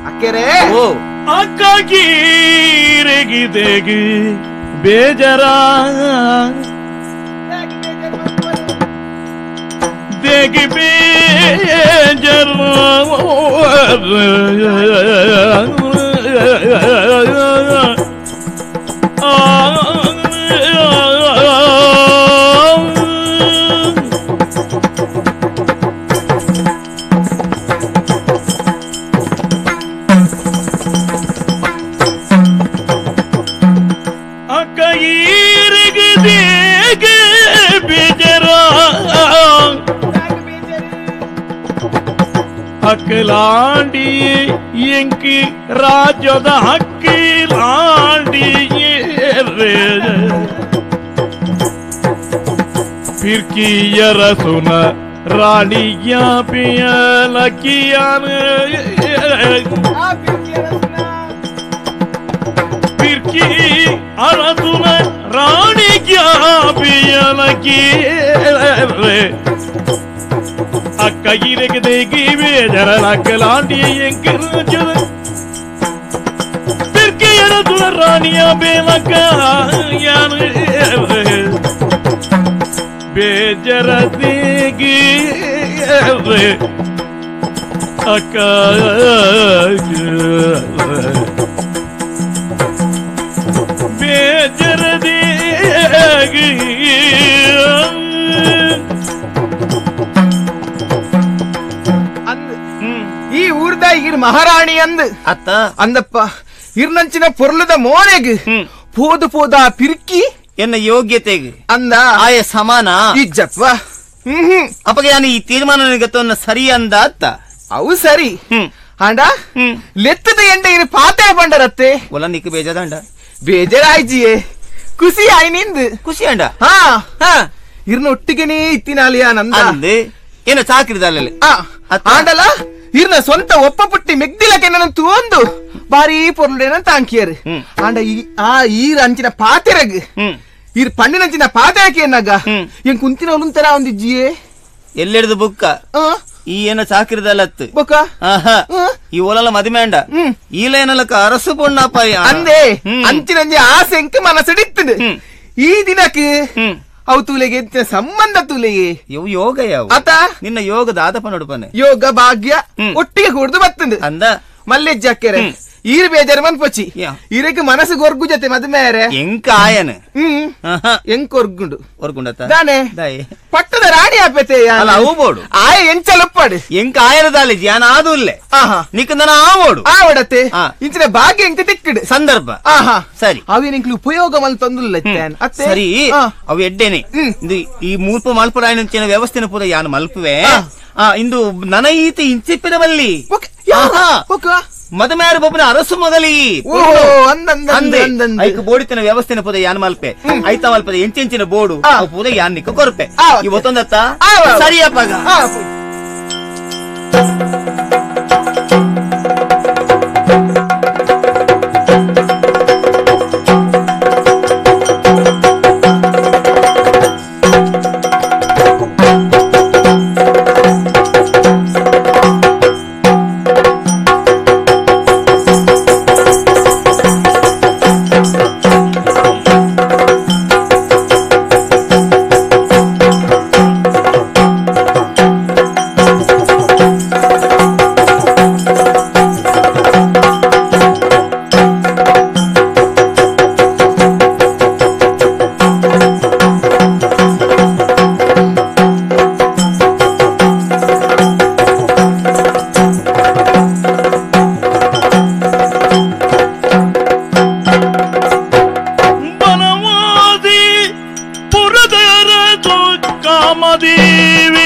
ಅಕ್ಕೆರೆ ಓ ಅಕ್ಕಾಗಿರೆಗಿದೆಗಿ ಬೇಜರ ದೇಗಿ ಬೇಜರ ಅಕ್ಕಾಗಿರೆಗಿದೆಗಿ ಬೇಜರ ಹಕ್ಕಲಾಂಡಿ ಎಂಕಿ ರಾಜ್ಯದ ಹಕ್ಕಿಲಾಂಡಿ ಫಿರ್ಕಿಯರ ಸುನ ರಾಣಿಯ ಪಿಯಲಕಿಯನ ಫಿರ್ಕಿ ಅರಸುನ ರಾಣಿಯ ಪಿಯಲಕಿಯರೆ ಅಕ್ಕ ಇರಗದೇಗಿ ಬೇಜರ ನಕ್ಕಲಾಂಡಿಯ ಎಂಕರಾಜ್ಯದ பிற்கையட துளராணியா பேலக்க யானு ಬೇಜರ ದೇಗಿ ಅಕ್ಕ ಬೇಜರ ದೇಗಿ ಅಂದ್ ಹ್ಮ್ ಈ ಊರ್ದ ಈರ್ ಮಹಾರಾಣಿ ಅಂದ್ ಅತ್ತ ಅಂದಪ್ಪ ಇರ್ನಂಚಿನ ಪೊರ್ಲದ ಮೋನೆಗ್ ಹ್ಮ್. ಪೋದು ಪೋದ ಪಿರ್ಕಿ ಎನ್ನ ಯೋಗ್ಯತೆಗೆ ಅಂದ ಆಯ ಸಮಾನ ಇಜ್ಜಪ್ಪ ಹ್ಮ್ ಹ್ಮ್ ಅಪ್ಪಗೆ ನಾನು ಈ ತೀರ್ಮಾನ ಗತವನ್ನ ಸರಿ ಅಂದ ಅತ್ತ ಅವು ಸರಿ ಹ್ಮ್ ಆಂಡ ಹ್ಮ್ ಲೆತ್ತದ ಎಂಡ ಇರು ಪಾತೆ ಬಂಡರತ್ತೆ ಒಲ ನಿಕ್ ಬೇಜದಂಡ ಬೇಜಾರಾಯ್ಜಿಯೇ ಖುಷಿ ಆಯ್ ನಿಂದು ಖುಷಿ ಅಂಡ ಹಾ ಹಾ ಇರ್ನ ಒಟ್ಟಿಗೆನೇ ಇತ್ತಿನಾಲಿಯ ನಂದ ಅಂದೆ ಏನು ಸಾಕಿರಿದಲ್ಲಲ್ಲಿ ಆ, ಅತ್ತ? ಆಂಡಲ ಇರ್ನ ಸ್ವಂತ ಒಪ್ಪ ಪುಟ್ಟಿ ಮೆಗ್ದಿಲಕ್ಕೆ ನನ್ನ ತೂಂದು ಬಾರಿ ಪೊರ್ಲೇನ ತಾಂಕಿಯರು ಹ್ಮ್. ಆಂಡ ಈ ಆ ಈರ್ ಅಂಚಿನ ಪಾತೆರಗ್ ಹ್ಮ್ ಈರ್ ಪಣ್ಣಿನಂಚಿನ ಪಾತೆರಕ್ಕೆ ಏನಾಗ ಹ್ಮ್. ಏನ್ ಕುಂತಿನ ಒಲುಂತರ ಒಂದಿಜ್ಜಿಯೇ ಎಲ್ಲಿಡ್ದು ಬುಕ್ಕ ಆ ಈ ಏನು ಸಾಕಿರಿದಲ್ಲತ್ತು ಬೊಕ ಆಹಾ ಆ, ಈ ಒಲಲ ಮದಿಮೇಂಡ ಹ್ಮ್. ಈಲೇನಲಕ ಅರಸು ಪೊಣ್ಣಪ್ಪ ಅಂದೆ ಹ್ಮ್. ಅಂಚಿನಂಜಿ ಆಸೆ ಎಂಕ್ ಮನಸ್ಸಿಡಿತ್ತದು ಹ್ಮ್. ಈ ದಿನಕ್ಕೆ ಹ್ಮ್ ಅವು ತೂಲೆಗೆ ಎಂಚಿನ ಸಂಬಂಧ ತೂಲೆಗೆ ಇವು ಯೋಗ ಯಾವ ಆತ ನಿನ್ನ ಯೋಗದ ಆದಪ ನೋಡ್ಪನೆ ಯೋಗ ಭಾಗ್ಯ ಹ್ಮ್. ಒಟ್ಟಿಗೆ ಕುಡ್ದು ಬತ್ತಂದು ಅಂದ ಮಲ್ಲೆಜ್ಜಾಕೆರೆ ಹ್ಮ್. ಈರ್ ಬೇಜಾರು ಮನ್ಪೊಚ್ಚಿ ಯಾ. ಇರಕ್ಕೆ ಮನಸ್ಸು ಗೊರ್ಗು ಜೊತೆ ಮದುಮೇರೆ ಎಂಕ ಆಯನ ಹ್ಮ್ ಆಹಾ ಎಂಕ್ ಕೊರ್ಗುಂಡು ಒರ್ಗುಂಡತ್ತ ದಾನೆ ದಾಯಿ ಪಟ್ಟದ ರಾಣಿ ಆಪೆತೆ ಅಲ್ಲ ಅವು ಬೋಡು ಆಯ ಎಂಚಲಪ್ಪಾಡು ಎಂಕ ಆಯನದಾಲಿ ಜ್ಞಾನ ಆದು ಇಲ್ಲೇ ಆಹಾ ನಿಕ್ಕಂದನ ಆ ಬೋಡು ಆ ಒಡತೆ ಆ. ಇಂಚಿನ ಭಾಗ್ಯ ಎಂಕ ತಿಕ್ಕಿಡು ಸಂದರ್ಭ ಆಹಾ ಸರಿ ಅವೇನಿಂಕ್ಲು ಉಪಯೋಗ ಮಲ್ ತಂದುಲ್ಲ ಅತ್ತೆ ಸರಿ ಆ. ಅವು ಎಡ್ಡೆನೆ ಹ್ಮ್. ಇದು ಈ ಮೂರ್ಪ ಮಲ್ಪರಾಯಣಂಚಿನ ವ್ಯವಸ್ಥೆನ ಪೂರ ಯಾನು ಮಲ್ಪುವೆ ಆ. ಆ ಇಂದು ನನ ಈತಿ ಇಂಚಿಪ್ಪಿನ ಬಲ್ಲಿ ಓಕೆ, ಯಾ- ಆಹಾ. ಓಕೆ. ಮದಮ್ಯಾರ ಬೊಬ್ಬನ ಅರಸು ಮೊದಲಿ ಓಹೋ ಅಂದಂದ ಅಂದೆ ಅಂದಂದ ಐಕ್ ಬೋಡಿತಿನ ವ್ಯವಸ್ಥೆನ ಪುದ ಯಾನ್ ಮಲ್ಪೆ ಐತ ಮಲ್ಪದ ಎಂಚೆಂಚಿನ ಬೋಡು ಆ. ಅವು ಪೂರ ಯಾನ್ ನಿಕ್ಕ ಕೊರಪೆ ಆ, ಓಕೆ. ಇವತ್ತೊಂದತ್ತ ಆ, ಆ, ಆ. ಸರಿಯಪ್ಪಾಗ ಆ, ಬನವಾದಿ ಪುರದರದು ಕಾಮದೇವಿ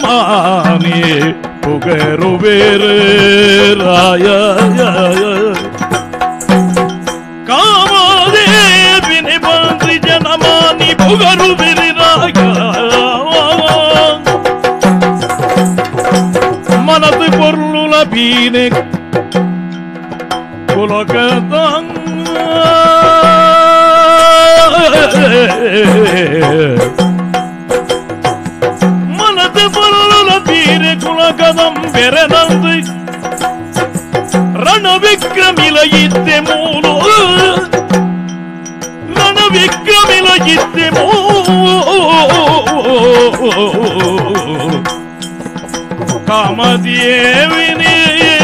ಜನಮಾನಿ ಪುಗರುವೇರೆ ರಾಯ ಕಾಮದೇವಿನಿ ಬಂದ್ರಿ ಜನಮಾನಿ ಪುಗರುವಿರಿ ರಾಯ మనది పొర్లుల బీనె మనది పొర్లుల బీనె కులకదం ಬೆರನಂದು ರಣ ವಿಕ್ರಮಿಲ ಇದ್ದೆ ಮೂಲು ರಣ ವಿಕ್ರಮಿಲ ಇದ್ದೆ ಮೂಲು ಕಾಮದೇವಿನಿ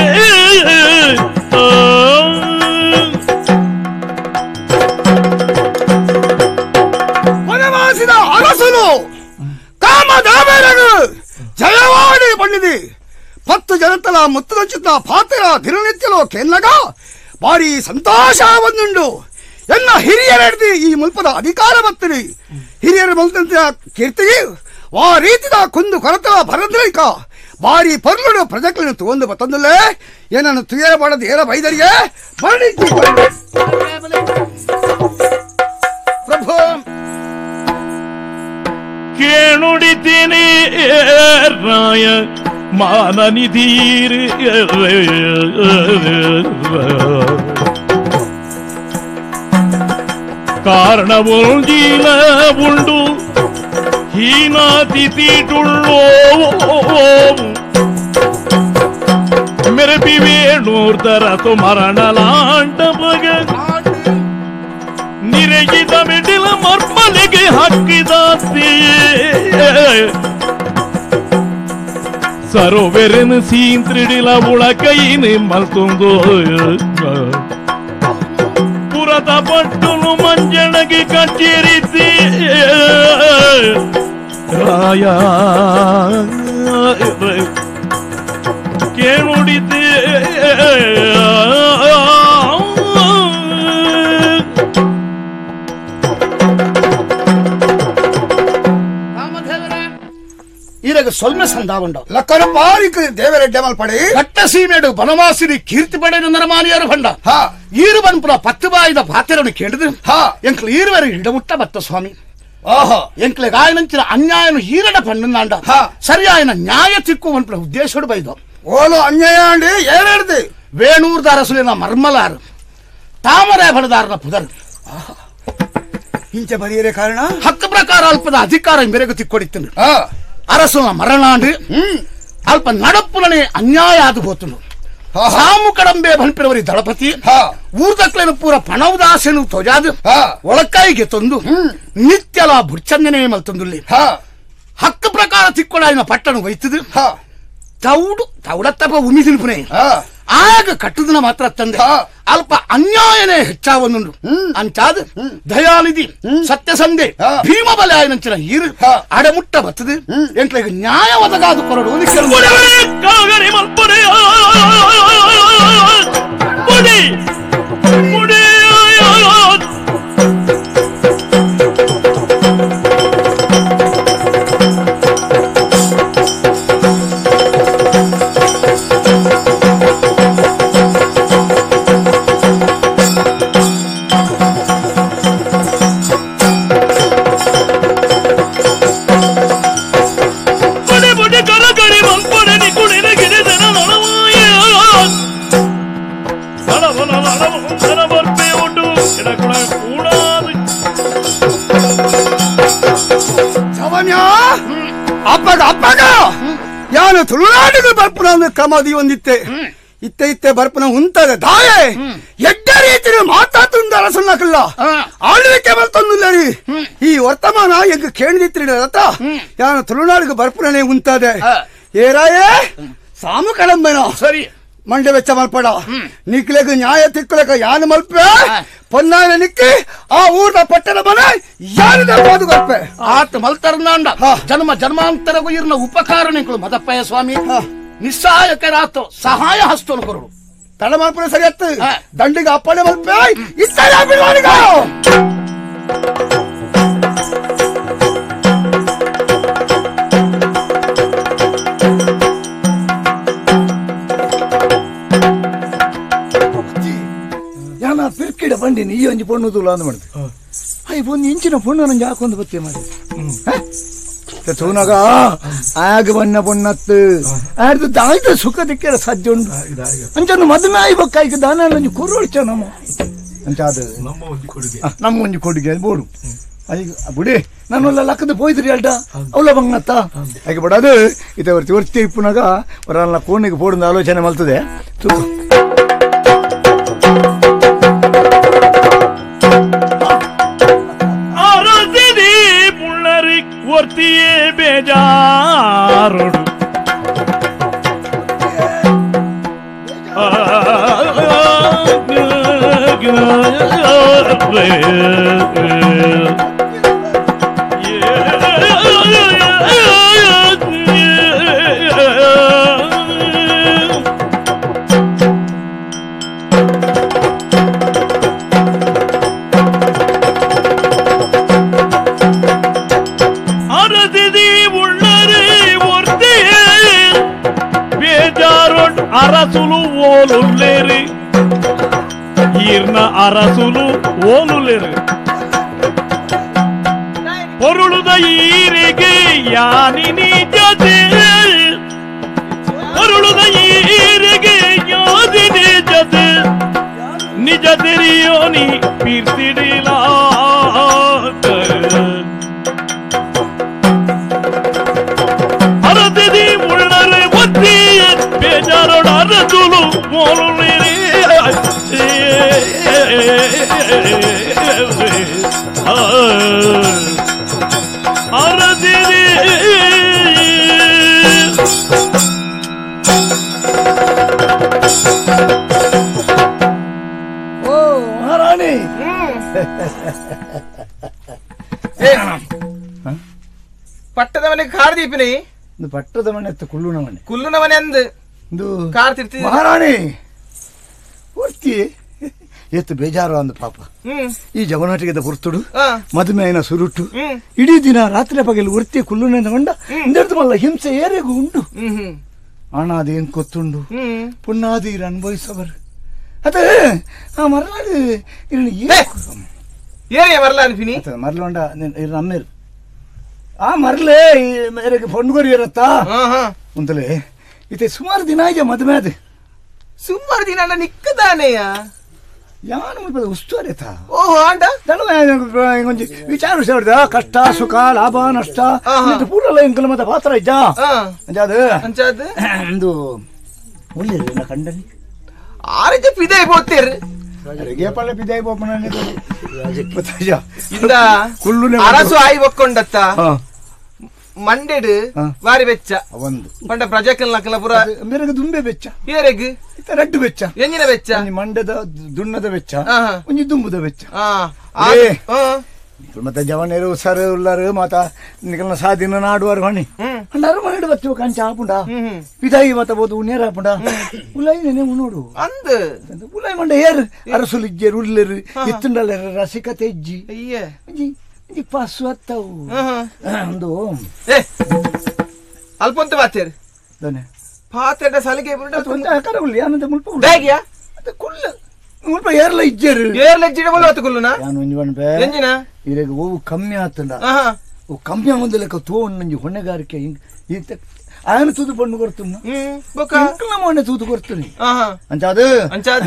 ವನವಾಸಿದ ಅರಸನು ಕಾಮದಾಮೇರನು ಜಯವಾಡಿ ಬಂದಿದೆ ಪತ್ತು ಜನತಲ ಮುತ್ತುಚಿತ್ತ ಪಾತ್ರ ದಿನನಿತ್ಯಲು ಕೆನ್ನಗ ಭಾರಿ ಸಂತೋಷ ಬಂದುಂಡು ಎನ್ನ ಹಿರಿಯರೆಡ್ದು ಈ ಮುಲ್ಪದ ಅಧಿಕಾರ ಬರ್ತದೆ ಹಿರಿಯರ ಮಲ್ತಂತ ಕೀರ್ತಿಗೆ ಆ ರೀತಿದ ಕುಂದು ಕೊರತ ಬರದ್ರೈಕ ಭಾರಿ ಪರ್ಲುಡು ಪ್ರಜೆಗಳನ್ನು ತಗೊಂಡು ಬತ್ತಂದಲ್ಲೇ ಏನನ್ನು ತುಯರ ಮಾಡದ ಏರ ಬೈದರಿಗೆ ಬರಣಿಸಿ ಪ್ರಭು ಕೇಳುಡಿತೀನಿ ರಾಯ ಮಾನನಿಧೀರ್ ಕಾರಣವೊಂದಿಲ ಉಂಡು ಹೀನಾತಿಥಿಟುಳ್ಳೋ ಮೆರಪಿ ವೇಣೂರ್ಧರತು ಮರಣಲಾಂಡ ಬಗ ನಿರಗಿದ ಮಿಡಿಲ ಮರ್ಮಲೆಗೆ ಹಾಕಿದಾತಿ ಸರೋವೆರನು ಸೀಂತ್ರಿಡಿಲ ಉಳಕೈನಿ ಮಲ್ತುಂದು ಪುರದ ಪಟ್ಟುಲು ಮಂಜಣಗೆ ಕಟ್ಟಿರಿಸಿ ರಾಯ ಕೇಳುಡಿದೆ ఈరగ సొల్మె సందావుండ ಲಕ್ಕನ ಬಾರಿಕ ದೇವರೆಡ್ಡೆ ಮಲ್ಪಡಿ ಕಟ್ಟ ಸೀಮೆಡು ಬನವಾಸಿನಿ ಕೀರ್ತಿ ಪಡೆದ ನರಮಾನಿಯರು ಬಂಡ ಹಾ ಈರು ಬನ್ಪುರ ಪತ್ತು ಬಾಯಿದ ಪಾತ್ರವನ್ನು ಕೇಳಿದು ಹಾ. ಎಂಕ್ಲು ಈರುವರೆ ಇಡಮುಟ್ಟ ಬತ್ತ ಸ್ವಾಮಿ ಆಹಾ ಎಂಕ್ಲೆ ಗಾಯನಂಚಿನ ಅನ್ಯಾಯನು ಈರಡ ಪಣ್ಣಂದಾಂಡ ಹಾ. ಸರಿ ఆయన ನ್ಯಾಯ ತಿಕ್ಕು ಅನ್ಪುರ ಉದ್ದೇಶಡು ಬೈದು ಓಲು ಅನ್ಯಾಯ ಅಂಡಿ ಏನೇಳ್ದು ವೇಣೂರ್ದ ಅರಸುಲಿನ ಮರ್ಮಲಾರು ತಾಮರೆ ಬಡದಾರನ ಪುದರು ಇಂಚೆ ಬರೆಯರೆ ಕಾರಣ ಹಕ್ಕು ಪ್ರಕಾರ ಅಲ್ಪದ ಅಧಿಕಾರ ಮೇರೆಗೆ ತಿಕ್ಕೊಡಿತ್ತು ಹಾ ಅರಸುನ ಮರಣಾಂಡು ಹ್ಮ್ ಅಲ್ಪ ನಡಪ್ಪುಲನೆ ಅನ್ಯಾಯ ಆದು ಹೋತನು ಹಾ, ಹಾ. ಸಾಮು ಕಡಂಬೆ ಬನ್ಪಿರವರಿ ದಳಪತಿ ಹಾ. ಊರ್ದಕ್ಲೇನು ಪೂರ ಪಣವದಾಸೆನು ತೊಜಾದು ಹಾ. ಒಳಕಾಯಿಗೆ ತಂದು ನಿತ್ಯಲ ಬುರ್ಚಂದನೆ ಮಲ್ತಂದುಲ್ಲಿ ಹಾ ಹಕ್ಕು ಪ್ರಕಾರ ತಿಕ್ಕೊಳಾಯಿನ ಪಟ್ಟಣ ಒಯ್ತದು ಹಾ ತೌಡು ತೌಡತ್ತಪ್ಪ ಉಮಿದಿನ ಪುನೆ ಹಾ ಆಗ ಕಟ್ಟುದನ ಮಾತ್ರ ತಂದೆ ಹಾ. ಅಲ್ಪ ಅನ್ಯಾಯನೇ ಹೆಚ್ಚಾವನುಂಡು ಅಂಚಾದ ದಯಾನಿಧಿ ಸತ್ಯಸಂಧೆ ಹಾ. ಭೀಮಬಲೆ ಆಯ್ನಂಚಿನ ಈರು ಹಾ. ಅಡಮುಟ್ಟ ಬತ್ತದು ಎಂಟ್ಲಿಗೆ ನ್ಯಾಯ ಒದಗಾದು ಕೊರಡು ಒಂದು ಕೆಲವು ಕೊಡವರೆ ಕಾಗರಿ ಮಲ್ಪಡೆಯ ಮುಡಿ ಮುಡಿ ಮುಡಿ ಮುಡಿ ಕರಗರಿ ಮಲ್ಪಡೆ ನಿ ಕುಡಿನ ಗಿರಿದನ ನಳವಾಯ ನಳವನ ನಳವಂತನ ಬರ್ಪೆ ಉಂಡು ಗಿಡಕುಳ ಕೂಡಾದು ಸವನ್ಯ ಅಪ್ಪಗ ಅಪ್ಪಗ ಯಾನು ತುಳುನಾಡಿಗೆ ಬರ್ಪುನ ಒಂದು ಕ್ರಮದಿ ಒಂದಿತ್ತೆ ಇತ್ತೆ ಇತ್ತೆ ಬರ್ಪುನ ಉಂತದೆ ದಾಯೆ ಎಡ್ಡ ರೀತಿ ಮಾತಾತುಂದ ಅರಸನ್ನಕಲ್ಲ ಹಾ. ಆಳ್ವಿಕೆ ಬರ್ತಂದುಲ್ಲರಿ ಈ ವರ್ತಮಾನ ಎಗ್ ಕೇಳಿದಿತ್ರಿ ರಥ ಯಾನು ತುಳುನಾಡಿಗೆ ಬರ್ಪುನನೆ ಉಂತದೆ ಹಾ. ಏರಾಯೇ ಸಾಮು ಕಡಂಬೆನ ಸರಿ ಮಂಡೆ ವೆಚ್ಚ ಮಲ್ಪಡ ನಿಕ್ಲೆಗ್ ನ್ಯಾಯ ತಿಕ್ಕಲೆಗ ಯಾನು ಮಲ್ಪೆ ಪೊನ್ನಾನ ನಿಕ್ಕಿ ಆ ಊರ್ನ ಪಟ್ಟಣ ಮನೆ ಯಾರು ದರ್ಬೋದು ಗಲ್ಪೆ ಆತ ಮಲ್ತರ್ನಾಂಡ ಹಾ. ಜನ್ಮ ಜನ್ಮಾಂತರಗೂ ಇರ್ನ ಉಪಕಾರ ನಿಂಕಳು ಮದಪ್ಪಯ್ಯ ಸ್ವಾಮಿ ನಿಸ್ಸಹಾಯಕರಾತು ಸಹಾಯ ಹಸ್ತೋನು ಕೊರಡು ತಡ ಮಲ್ಪನೆ ಸರಿ ಅತ್ತು ಹಾ. ದಂಡಿಗೆ ಅಪ್ಪಣೆ ಮಲ್ಪೆ ಇತ್ತ ಬಿಡುವಾಡಿಗ ಬುಕ್ಕಿಡ ಬಂದಿನಿ ಈ ಒಂಜಿ ಪೊಣ್ಣು ತುಲ ಅಂದ್ ಮಾಡಿದೆ ಅಯ್ಯ ಒಂದು ಇಂಚಿನ ಪೊಣ್ಣು ನಂಗೆ ಹಾಕೊಂದು ಬತ್ತೆ ಮಾಡಿ ತೂನಗ ಆಗ ಬಣ್ಣ ಪೊಣ್ಣತ್ತು ಆಡ್ದು ದಾಯ್ದ ಸುಖ ದಿಕ್ಕಿರ ಸಜ್ಜ ಉಂಡು ಅಂಚನ್ನು ಮದುವೆ ಆಯ್ಬೇಕಾಯ್ಕ ದಾನ ನಂಜಿ ಕುರುಳ್ಚ ನಮ್ಮ ಅಂಚ ಅದು ಆ, ನಮ್ಮ ಒಂಜಿ ಕೊಡುಗೆ ಅದು ಬೋಡು ಅಯ್ಯ ಬುಡಿ ನನ್ನೆಲ್ಲ ಲಕ್ಕದ ಪೋಯ್ದ್ರಿ ಅಲ್ಟ ಅವಳ ಬಂಗತ್ತ ಹಾಗೆ ಬಿಡದು ಇತ್ತೆ ವರ್ತಿ ವರ್ತಿ ಇಪ್ಪುನಾಗ ಬರಲ್ಲ ಕೋಣಿಗೆ ಪೋಡಿದ ಆಲೋಚನೆ ಮಲ್ತದೆ ತೂಕ ಅರಸಿದಿ ಪುಳ್ಳರಿ ಒರ್ತಿಯೇ ಬೇಜಾರೊಡು அரசிதி உள்ளரு ஒருத்தியே ಬೇಜಾರೊಡ್ ಅರಸುಲು ಓಲುಲ್ಲೇರಿ ಈರ್ನ ಅರಸುಲು ಓಲುಲ್ಲೇರಿ பொருளுத ஈரிகு யானினி ஜது பொருளுத ஈரிகு யாதினி ஜது ನಿಜ ತೆರಿಯೋ ನೀ ಪೀರ್ತಿಡಿಲ ಅರದಿದಿ ಮುಳ್ಳರೆ ಒತ್ತಿ ಬೇಜಾರೋಡ ಅರದುಲು ಮೋಲುಳಿರಿ ಅರದಿದಿ ಓ ಮಹಾರಾಣಿ ಪಟ್ಟದವನಿಗೆ ಕಾರ್ ದೀಪಿನಿ ಒಂದು ಪಟ್ಟದ ಮನೆ ಎತ್ತ ಕುಳ್ಳುನ ಮನೆ ಕುಲ್ಲುನ ಮನೆ ಅಂದ್ ಒಂದು ಕಾರ್ ತಿರ್ತಿ ಮಹಾರಾಣಿ ಪೂರ್ತಿ ಎತ್ತು ಬೇಜಾರು ಅಂದ ಪಾಪ ಹ್ಮ್ ಈ ಜಗನಾಟಿಗೆದ ಪುರ್ತುಡು ಆ, ಮದುಮೆಯಿನ ಸುರುಟು ಹ್ಮ್ ಇಡೀ ದಿನ ರಾತ್ರಿ ಪಗಲು ಉರ್ತಿ ಕುಲ್ಲುನ ಕೊಂಡ ಇಂದೆಡ್ದು ಮಲ್ಲ ಹಿಂಸೆ ಏರೆಗೂ ಉಂಟು ಹ್ಮ್ ಹ್ಮ್ ಹಣ ಅದೇನ್ ಕೊತ್ತುಂಡು ಹ್ಮ್ ಪುಣ್ಣಾದೀರ್ ಅನುಭವಿಸವರು ಅದೇ ಆ ಮರಲಾಡು ಇನ್ನು ಏ! ಏನೇ ಮರಲ ಅನ್ಪಿನಿ ಮರಲೊಂಡ ನಮ್ಮೇರು ಆ ಮರಲೇ ಮೇರೆಗೆ ಪೊಂಡುಗೋರಿ ಇರತ್ತಾ ಹಾ ಹಾ ಅಂತಲೇ ಇತ್ತೆ ಸುಮಾರು ದಿನ ಆಯ್ತು ಮದುವೆ ಅದು ಸುಮಾರು ದಿನ ಅಣ್ಣ ನಿಕ್ಕದಾನೆಯ ಯಾನು ಮುಲ್ಪದ ಉಸ್ತುವಾರಿ ಆಯ್ತಾ ಓಹೋ ಆಂಡ ಒಂಜಿ ವಿಚಾರ ವಿಚಾರ ಕಷ್ಟ ಸುಖ ಲಾಭ ನಷ್ಟ ಆಹಾ. ಇದು ಪೂರಲ್ಲ ಇಂಕಲ ಮತ್ತೆ ಪಾತ್ರ ಇದ್ದ ಹಾ ಅದು ಅಂಚಾದ್ ಒಂದು ಒಳ್ಳೆ ನಾ ಕಂಡನಿ ಆರಕ್ಕೆ ಪಿದೆ ಬೋತ್ತೇರ್ ರೇಪಲ್ಲ ಪಿದಾಯಿ ಪಾಪನ ಇಂದ ಕುಲ್ಲುನೆ ಅರಸು ಆಯಿ ಒಕ್ಕೊಂಡತ್ತ ಹಾ ಮಂಡೆಡ್ ಹಾ. ಬಾರಿ ಬೆಚ್ಚ ಒಂದು ಪಂಡ ಪ್ರಜಾಕಲ್ ನಕಲ ಪುರ ಮೇರೆಗೆ ದುಂಬೆ ಬೆಚ್ಚ ಏರೆಗ್ ಇತ್ತ ರಡ್ಡು ಬೆಚ್ಚ ಎಂಜಿನ ಬೆಚ್ಚ ಒಂಜಿ ಮಂಡದ ದುಣ್ಣದ ಬೆಚ್ಚ ಹಾ, ಹಾ. ಒಂಜಿ ದುಂಬುದ ಬೆಚ್ಚ ಹಾ ಆ- ಏ. ಹಾ. ಮತ್ತೆ ಜವನೇರು ಸರ್ ಉಳ್ಳಾರು ಮಾತ ನಿಕಲ್ನ ಸಾದಿನ ನಾಡುವಾರು ಹಣಿ ಹ್ಮ್ ಅಂಡಾರು ಮನೆಡು ಬಚ್ಚು ಕಂಚ ಆಪುಂಡ ಹ್ಮ್ ಹ್ಮ್ ವಿದಾಯಿ ಮತ ಬೋದು ಉನ್ನೇರ ಆಪುಂಡ ಉಲಾಯಿ ನೆನೆ ಉನ್ನೋಡು ಅಂದ್ ಉಲಾಯಿ ಮಂಡ ಏರ್ ಅರಸುಲು ಇಜ್ಜೇರು ಉಳ್ಳರು ಎತ್ತುಂಡಲ್ಲ ರಸಿಕತೆ ಇಜ್ಜಿ ಅಯ್ಯ ಒಂಜಿ ಒಂಜಿ ಪಸ್ಸು ಹತ್ತವು ಹಾ, ಹಾ. ಒಂದು ಏ ಅಲ್ಪೊಂತ ಬಾತೇರ್ ದನೆ ಪಾತೆಡ ಸಲಿಗೆ ಬಿಡ ಒಂದು ಆಕಾರ ಉಳ್ಳಿ ಆನಂದ ಮುಲ್ಪ ಉಳ್ಳಿ. ಬ್ಯಾಗಿಯ ಅದು ಕುಲ್ಲ ಮುಲ್ಪ ಏರ್ಲ ಇಜ್ಜೇರು ಏರ್ ಲೆಜ್ಜಿಡ ಬಲ್ಲ ಹೊತ್ತು ಕುಲ್ಲುನ ಯಾನು ಒಂಜಿ ಬಣ್ಣ ಎಂಜಿನ ಇರೆಗ್ ಓವು ಕಮ್ಮಿ ಆತಂಡ ಹಾ ಹಾ. ಓ ಕಮ್ಮಿ ಆಗೊಂದು ಲೆಕ್ಕ ತೋ ನಂಜಿ ಹೊಣೆಗಾರಿಕೆ ಹಿಂಗ್ ಇಂತ ఆయన తూదు పండు కొడుతున్నా ಹ್ಮ್ ಬೊಕ ఇంట్లో మొన్న తూదు కొడుతుంది ಹಾ ಹಾ అంచాదు ಅಂಚಾದ್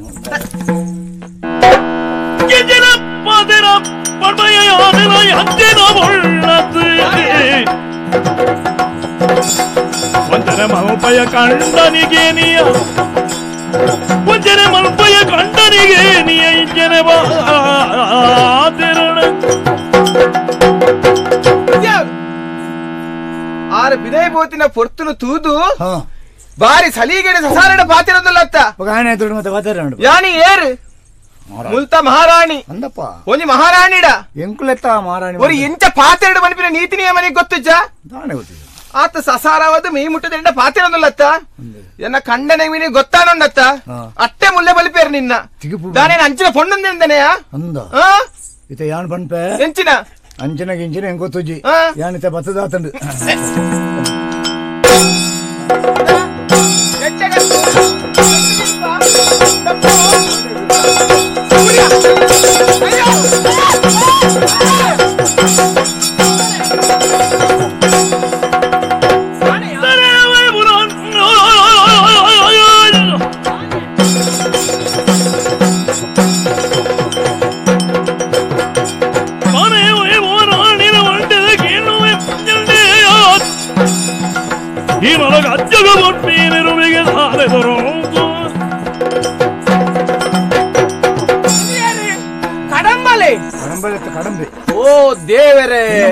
ಗೆಜರ ಪದರ ಪರ್ಮಯಾದರ ಅಂಜನ ಒಳ್ಳದು ಒಂದರ ಮಲ್ಪಯ ಕಂಡನಿಗೆ ನಿಯ ಒಂದರ ಮಲ್ಪಯ ಕಂಡನಿಗೆ ನಿಯ ಇಂಜನ ಬಾದಿರಣ ಆರ ಬಿದೈ ಬೋತಿನ ಪೊರ್ತುನು ತೂದು ಹಾ ಬಾರಿ ಸಲಿಗೆಡೆ ಸಸಾರಡ ಪಾತಿರೋದಿಲ್ಲ ಅತ್ತ ఒక ఆయన ఎదురు ಮತ್ತೆ ಮಾತಾಡೋಣ ಯಾನಿ ಏರ್ ಮುಲ್ತ ಮಹಾರಾಣಿ అందప్ప ಒಂಜಿ ಮಹಾರಾಣಿಡ ಎಂಕುಲೆತ್ತ ಮಾರಾಣಿ ஒரு ಎಂಚ ಪಾತೆರಡು ಮನಿಪಿನ ನೀತಿ ನಿಯಮನಿಗೆ ಗೊತ್ತುಜ್ಜ ದಾಣೆ ಗೊತ್ತಿದೆ ಆತ ಸಸಾರವಾದ ಮೀ ಮುಟ್ಟದ ಪಾತಿರೋದಿಲ್ಲತ್ತ ಎನ್ನ ಕಂಡನೆ ಮೀನಿ ಗೊತ್ತಾನೊಂಡತ್ತ ಹಾ. ಅಟ್ಟೆ ಮುಲ್ಲೆ ಬಲಿಪೇರು ನಿನ್ನ ತಿಗುಪು ದಾನೇನ ಅಂಚಿನ ಪೊಣ್ಣಂದೆನೆಯ ಅಂದ ಆ ಇತ ಯಾನ್ ಪನ್ಪೆ ಎಂಚಿನ ಅಂಚನ ಗಿಂಚನ ಹೆಂಗ್ ಗೊತ್ತುಜ್ಜಿ ಆ. ಯಾನಿತ ಬತ್ತದಾತಂಡು ಕುಡಿಯ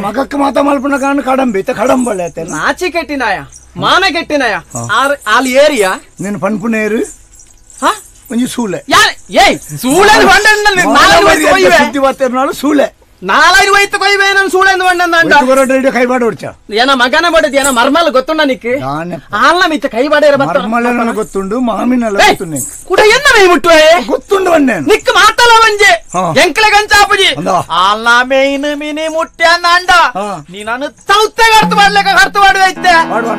ಮಗಕ್ಕೆ ಮಾತ ಮಲ್ಪನ ಕಾರಣ ಕಡಂಬಿ ಇತ್ತ ಕಡಂಬಳೆ ಆಯ್ತೆ ನಾಚಿ ಕೆಟ್ಟಿನಾಯ ಮಾನ ಕೆಟ್ಟಿನಾಯ ಅಲ್ಲಿ ಏರಿಯಾ ನಿನ್ನ ಪನ್ಪುನೇರು ಹಾ ಒಂಜಿ ಸೂಳೆ ಯಾರ ಏಯ್ ಸೂಳೆಂದು ಬಂಡಲ್ಲಿ ನಾಲ್ಕು ವಯಸ್ಸು ಕೊಯ್ವೆ ಸುದ್ದಿ ಬರ್ತಿರ್ನಾಳು ಸೂಳೆ ನಾಲ್ಕು ವಯಸ್ಸು ಕೊಯ್ವೆ ನಾನು ಸೂಳೆಂದು ಬಂಡಂದ ಅಂಡ ಹೊರಟು ಕೈ ಬಾಡ ಹೊಡ್ಚ ಏನ ಮಗನ ಬಡದ್ ಏನ ಮರ್ಮಲ್ ಗೊತ್ತುಂಡ ನಿಕ್ ನಾನೇ ಆಲ್ಲ ಮಿತ್ತ ಕೈ ಬಾಡೇರ ಬತ್ತ ಮರ್ಮಲೆಲ್ಲ ಗೊತ್ತುಂಡು ಮಾಮಿನೆಲ್ಲ ಏಯ್, ಗೊತ್ತು ನಿಂಗೆ ಕುಡ ಎನ್ನ ಮೈ ಮುಟ್ಟುವೆ ಗೊತ್ತುಂಡು ಬನ್ನೇನು ನಿಕ್ ಮಾತಲ್ಲ ಮಂಜೆ ಹಾ. ಎಂಕ್ಲೆ ಗಂಚಾಪುಜಿ ಅಂದ. ಅಲ್ಲ ಮೇಯ್ನ್ ಮಿನಿ ಮುಟ್ಟ್ಯ ನಂಡ ಹಾ. ನೀ ನಾನು ತೌತೆ ಕರ್ತು ಮಾಡ್ಲಿಕ್ಕೆ ಕರ್ತು ಮಾಡುವೈತೆ ಮಾಡುವನ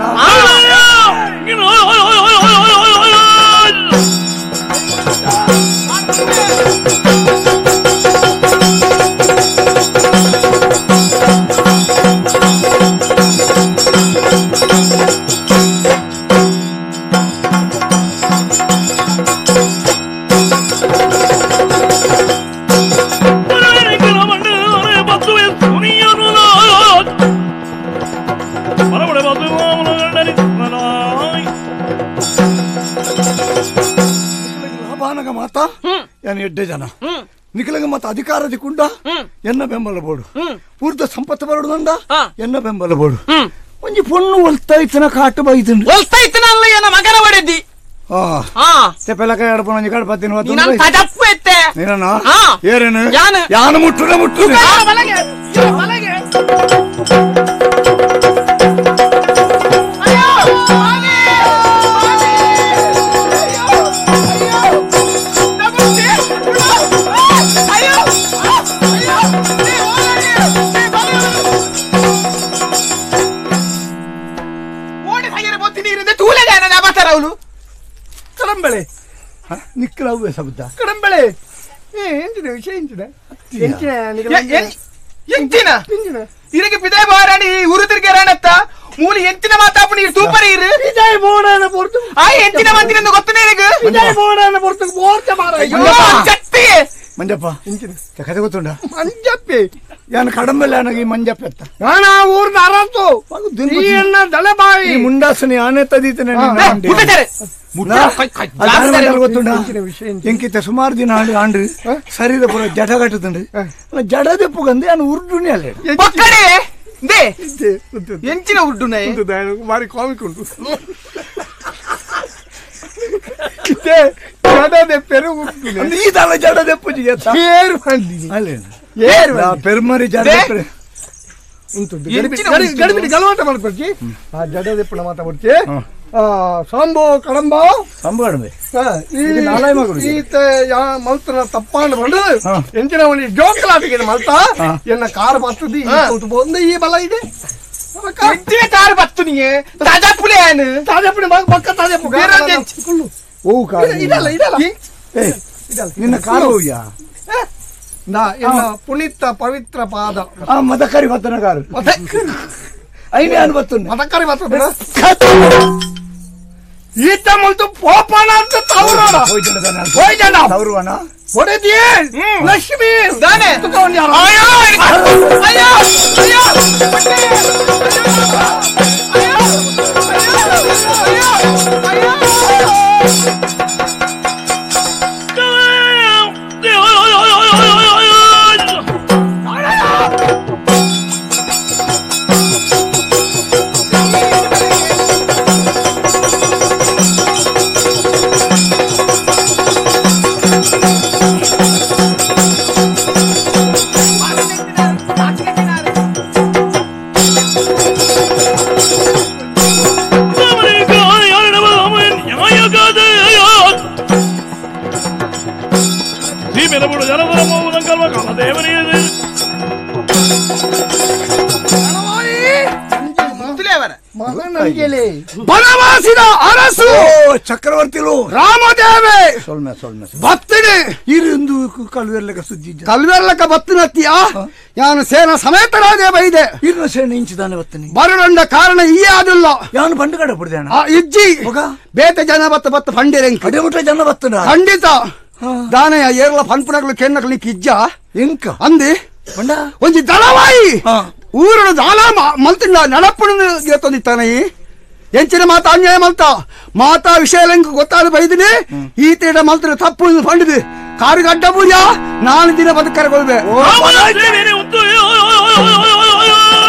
ಲಾಭಾನಗ ಮಾತ ಏನು ಎಡ್ಡೆ ಜನ ನಿಖಿಲಗ ಮತ್ತ ಅಧಿಕಾರ ದಿಕ್ಕುಂಡ ಎನ್ನ ಬೆಂಬಲ ಬೋಡು ಪೂರ್ತ ಸಂಪತ್ತು ಬರಡುದಂಡ ಹಾ. ಎನ್ನ ಬೆಂಬಲ ಬೋಡು ಹ್ಮ್ ಒಂಜಿ ಪೊಣ್ಣು ಒಲ್ತೈತನ ಕಾಟು ಬೈತುಂಡು ಒಲ್ತೈತೆ ನಲ್ಲ ಏನ ಮಗನ ಬಡದಿ ಆ ಹಾ ತೆಪ್ಪೆಲ್ಲ ಕೈ ಆಡ್ಪಣ ಒಂಜಿ ಕಡೆ ಪತ್ತಿನ ನೀ ನನ್ ತಜಪ್ಪು ಎತ್ತೆ ನೀನ ಹಾ. ಏರೇನು ಯಾನು? ಯಾನು ಮುಟ್ಟುನ ಮುಟ್ಟುನ ಆ, ಬಲಗೆ, ಇರು, ಬಲಗೆ. ಅಯ್ಯೋ, ಸ್ವಾಮಿ, ಸ್ವಾಮಿ, ಅಯ್ಯೋ, ಅಯ್ಯೋ, ನಮಸ್ತೆ, ಅಯ್ಯೋ, ಅಯ್ಯೋ, ಅಯ್ಯೋ, ನೀ ಹೋಗಲಿ, ನೀ ಬಲಗೆ. ಓಡಿ ಸಾಗಿರ ಬೊತ್ತಿ ನೀರಿಂದ ತೂಲೆಗೆ ನನ್ನ ಅಬತ್ತರ ಅವಳು ಕಡಂಬಳೆ ನಿಕ್ಕಲ ಅವ್ವೆ ಶಬ್ದ ಕಡಂಬಳೆ ಏ ಎಂಚಿನ ವಿಷಯ ಎಂಚಿನ ಎಂಚಿನ ಎಂಚಿನ ಇರಗೆ ಪಿದೇ ಬಾರಾಣಿ ಉರುತಿರ್ಗೆ ರಾಣತ್ತ ಮೂಲಿ ಎಂಚಿನ ಮಾತಾಪಣಿ ಇರು ತೂಪರಿ ಇರು ವಿಜಯ ಮೋಡನ ಪೊರ್ತು ಆ ಎಂಚಿನ ಮಂದಿನ ಗೊತ್ತನೇ ನಿನಗೆ ವಿಜಯ ಮೋಡನ ಪೊರ್ತು ಮೋರ್ಚ ಮಾರ ಅಯ್ಯೋ, ಚಟ್ಟಿ ಮಂಜಪ್ಪ ಕತೆ ಗೊತ್ತುಂಡ ಮಂಜಪ್ಪಿ ಯಾನು ಕಡಂಬಲೆ ನನಗೆ ಈ ಮಂಜಪ್ಪ ಎತ್ತ ನಾನ ಊರ್ನ ಅರಸು ಈ ಎನ್ನ ದಳಬಾಯಿ ಈ ಮುಂಡಾಸನಿ ಆನೆ ತದೀತನೆ ಮುಟ್ಟತಾರೆ ಗೊತ್ತುಂಡ ಎಂಚಿನ ವಿಷಯ ಎಂಚಿನ ಎಂಕಿತ ಸುಮಾರು ದಿನ ಆಂಡು ಆಂಡ್ರು ಶರೀರ ಪೂರ ಜಡ ಕಟ್ಟುತ್ತಂಡು ಜಡ ದೆಪ್ಪುಗಂದು ಯಾನು ಉರ್ದುನಿ ಅಲ್ಲ ಪಕ್ಕಡೆ ದೇ ಎಂಚೆ ಉಂಟು ಎಂಚಿನ ಉಡ್ಡುನೆ ಉಂಟು ಡೈಲಾಗ್ ಬಾರಿ ಕಾಮಿಕ್ ಉಂಟು ಇದೆ ಜಡದೆ ಪೆರುಗು ಉಂಟು ಈದಲ್ಲ ಜಡ ದೆಪ್ಪುಜಿ ಏರು ಬಂದಿನಿ ಅಲ್ಲೇನು ಏರು ಪೆರ್ಮರಿ ಜಡ ದೇ? ದೆಪ್ಪರೆ. ಉಂಟು ಎಂಚಿನ ಗಡಿ ಉಂಟು. ಗಡಿಬಿಡಿ ಗಲವಾಟ ಮಾಡ್ಕೊಡ್ತಿ ಆ ಜಡದೆ ಪುಣ ಮಾತಾಡ್ತಿ ಆ ಸಾಂಬೋ ಕಡಂಬ ಸಂಬಾಡಮೆ ಆ, ಈ ಇದು ನಾಲಾಯ ಮಗಳು ಇದು. ಈತ ಯಾ ಮಲ್ತನ ತಪ್ಪಾಂಡ್ ಬಂದು ಹಾ. ಎಂಚಿನ ಒಂದು ಜೋಕಲಾಟಿಗೆ ಮಲ್ತ ಎನ್ನ ಕಾರ್ ಬರ್ತದಿ ಈ ಕೂತು ಬಂದು ಈ ಬಲ ಇದೆ ಎಂಚಿನ ಕಾರು ಬತ್ತು ನೀಗೆ ತಾಜಾ ಪುಲೆ ಏನು ತಾಜಾ ಪುಡಿ ಮಗ ಪಕ್ಕ ತಾಜಾ ಪುಡಿ ಬೇರೆ ಒಂದು ಎಂಚು. ಓ ಕಾರು ಇದಲ್ಲ ಇದಲ್ಲ ಏ, ನಿನ್ನ ಕಾರು ಹೋಗ್ಯಾ ನಾ ಎನ್ನ ಪುನೀತ ಪವಿತ್ರ ಪಾದ ಆ ಮದಕರಿ ಮತ್ತನ ಕಾರು ಐನೇ ಅನ್ ಬತ್ತುಂಡು ಮದಕರಿ ಮಾತ್ರ ಬೇಡ ಈತ ಮಲ್ತು ಪೋಪನ ಅಂತ ತವರೋಡ ಹೋಯ್ ಜನ ಅವ್ರುವನ ಹೊಡೆದಿಯೇ ಲಕ್ಷ್ಮಿ ದಾನೆ. ತಗೊಂಡ್ ಯಾರು? ಅಯ್ಯೋ ಅಯ್ಯೋ ಅಯ್ಯೋ ಪಟ್ಟೆ. ಅಯ್ಯೋ ಅಯ್ಯೋ ಅಯ್ಯೋ ಮುತ್ತುಲೇವರ ಮಗನಿಗೆಲೆ ಬನವಾಸಿದ ಅರಸು ಚಕ್ರವರ್ತಿಲು ರಾಮದೇವೆ ಸೊಲ್ಮೆ ಸೊಲ್ಮೆ ಭಕ್ತಿನಿ ಇರಿಂದು ಕಲ್ವೆರ್ಲಕ ಸುದ್ದಿ ಇಜ್ಜ. ಕಲ್ವೆರ್ಲಕ ಬತ್ತಿನತ್ತಿಯ ಯಾನು ಸೇನ ಸಮೇತರಾದೆ ಬೈದೆ ಇರ್ನ ಸೇನೆ ಇಂಚಿದಾನೆ ಬತ್ತನಿ ಬರಡಂಡ ಕಾರಣ ಈ ಆದಿಲ್ಲ ಯಾನು ಬಂಡು ಕಡೆ ಬಿಡ್ದೇಣ ಆ ಇಜ್ಜಿ ಹೋಗ. ಬೇತೆ ಜನ ಬತ್ತ ಬತ್ತ ಫಂಡಿರೆಂಕ್ ಅದೇ ಮುಟ್ಟ ಜನ ಬತ್ತನ ಖಂಡಿತ ದಾನೆಯ ಏರ್ಲ ಫನ್ಪುನಗಳು ಕೆನ್ನಗಳು ಇಜ್ಜ ಎಂಕ ಅಂದಿ ಬಂಡ ಒಂಜಿ ದಳವಾಯಿ ಹಾ. ಊರಡು ದಾಲ ಮಲ್ತಿಂಡ ನೆನಪುಣ ತಂದಿತ್ತಾನೆ ಎಂಚಿನ ಮಾತ ಅನ್ಯಾಯ ಮಲ್ತ ಮಾತಾ ವಿಷಯ ಲೆಂಕ್ ಗೊತ್ತಾದ ಬೈದಿನಿ ಈ ತೀಟ ಮಲ್ತಿನ ತಪ್ಪು ಫಂಡಿದೆ ಕಾರಿಗೆ ಅಡ್ಡ ಬೂರ್ಯ ನಾಲ್ಕು ದಿನ ಬದುಕರಗೊಳ್বে ರಾಮನ ಸೇವೆನೇ ಉಂಟು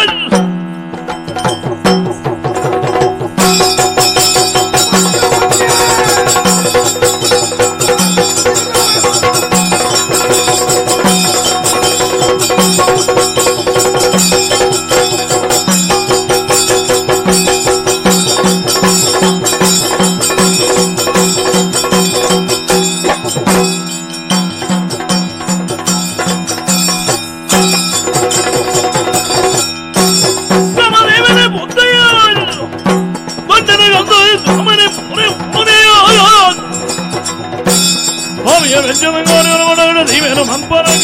వెంచనగారు దీవెన మంపరని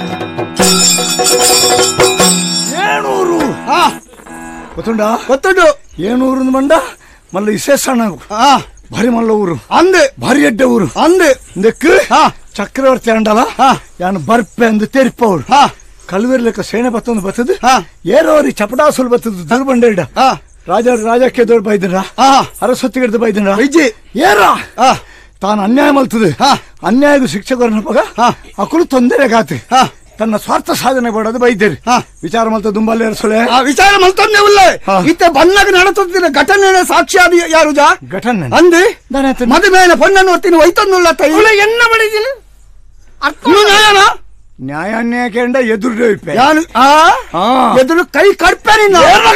ఏనూరు ఆ, ಗೊತ್ತುಂಡ ಗೊತ್ತುಂಟು ಏನೂರು ಮಂಡ ಮಲ್ಲ ವಿಶೇಷಣ ಆ, ಭಾರಿ ಮಲ್ಲ ಊರು ಅಂದು ಭಾರಿ ಎಡ್ಡೆ ಊರು ಅಂದು ಇದಕ್ಕೆ ಹಾ. ಚಕ್ರವರ್ತಿ ಅಂಡಲ್ಲ ಹಾ. ಯಾನು ಬರ್ಪೆ ಅಂದು ತೆರಿಪ ಅವ್ರು ಹಾ ಕಲ್ವೇರಿ ಲೆಕ್ಕ ಸೇನೆ ಬತ್ತೊಂದು ಬತ್ತದು ಹಾ. ಏರೋರಿ ಚಪಟಾಸುಲ್ ಬತ್ತದು ದುರ್ಬಂಡ ಹಾ ರಾಜ ರಾಜಕ್ಕೆ ದೊಡ್ಡ ಬೈದಿನ ಹಾ ಅರಸ್ವತಿ ಗಿಡದ ಬೈದಿನ ವಿಜಿ ಏರ ಹಾ ತಾನು ಅನ್ಯಾಯ ಮಲ್ತದೆ ಹಾ. ಅನ್ಯಾಯಗೂ ಶಿಕ್ಷೆ ಕೊರನಪ್ಪಾಗ ಹಾ. ಅಕುಲು ತೊಂದರೆ ಗಾತಿ ಹಾ. ತನ್ನ ಸ್ವಾರ್ಥ ಸಾಧನೆ ಮಾಡೋದು ಬೈದೇರಿ ಹಾ. ವಿಚಾರ ಮಲ್ತ ದುಂಬಲ್ಲಿ ಏರ್ಸೊಳೆ ಆ ವಿಚಾರ ಮಲ್ತೊಂದೇ ಉಳ್ಳೆ ಹಾ. ಇತ್ತೆ ಬಣ್ಣಗ ನಡೆಸುತ್ತಿದ್ದ ಘಟನೆ ಸಾಕ್ಷಿಯಾದ ಯಾರು ಜಾ ಘಟನೆ ಅಂದು ದಾನಾಯ್ತು. ಮದುಮೇನ ಪೊಣ್ಣನ್ನು ಒತ್ತಿನ ಒಯ್ತೊಂದುಲ್ಲ ತೈ ಎನ್ನ ಬಡಿದಿಲ್ಲ ಇನ್ನು ನ್ಯಾಯನ ನ್ಯಾಯ ಅನ್ಯಾಯ ಕೇಂಡ ಎದುರು ಇಪ್ಪೆ ಯಾನು ಆ ಹಾ. ಎದುರು ಕೈ ಕಡ್ಪೆ ನಿನ್ನ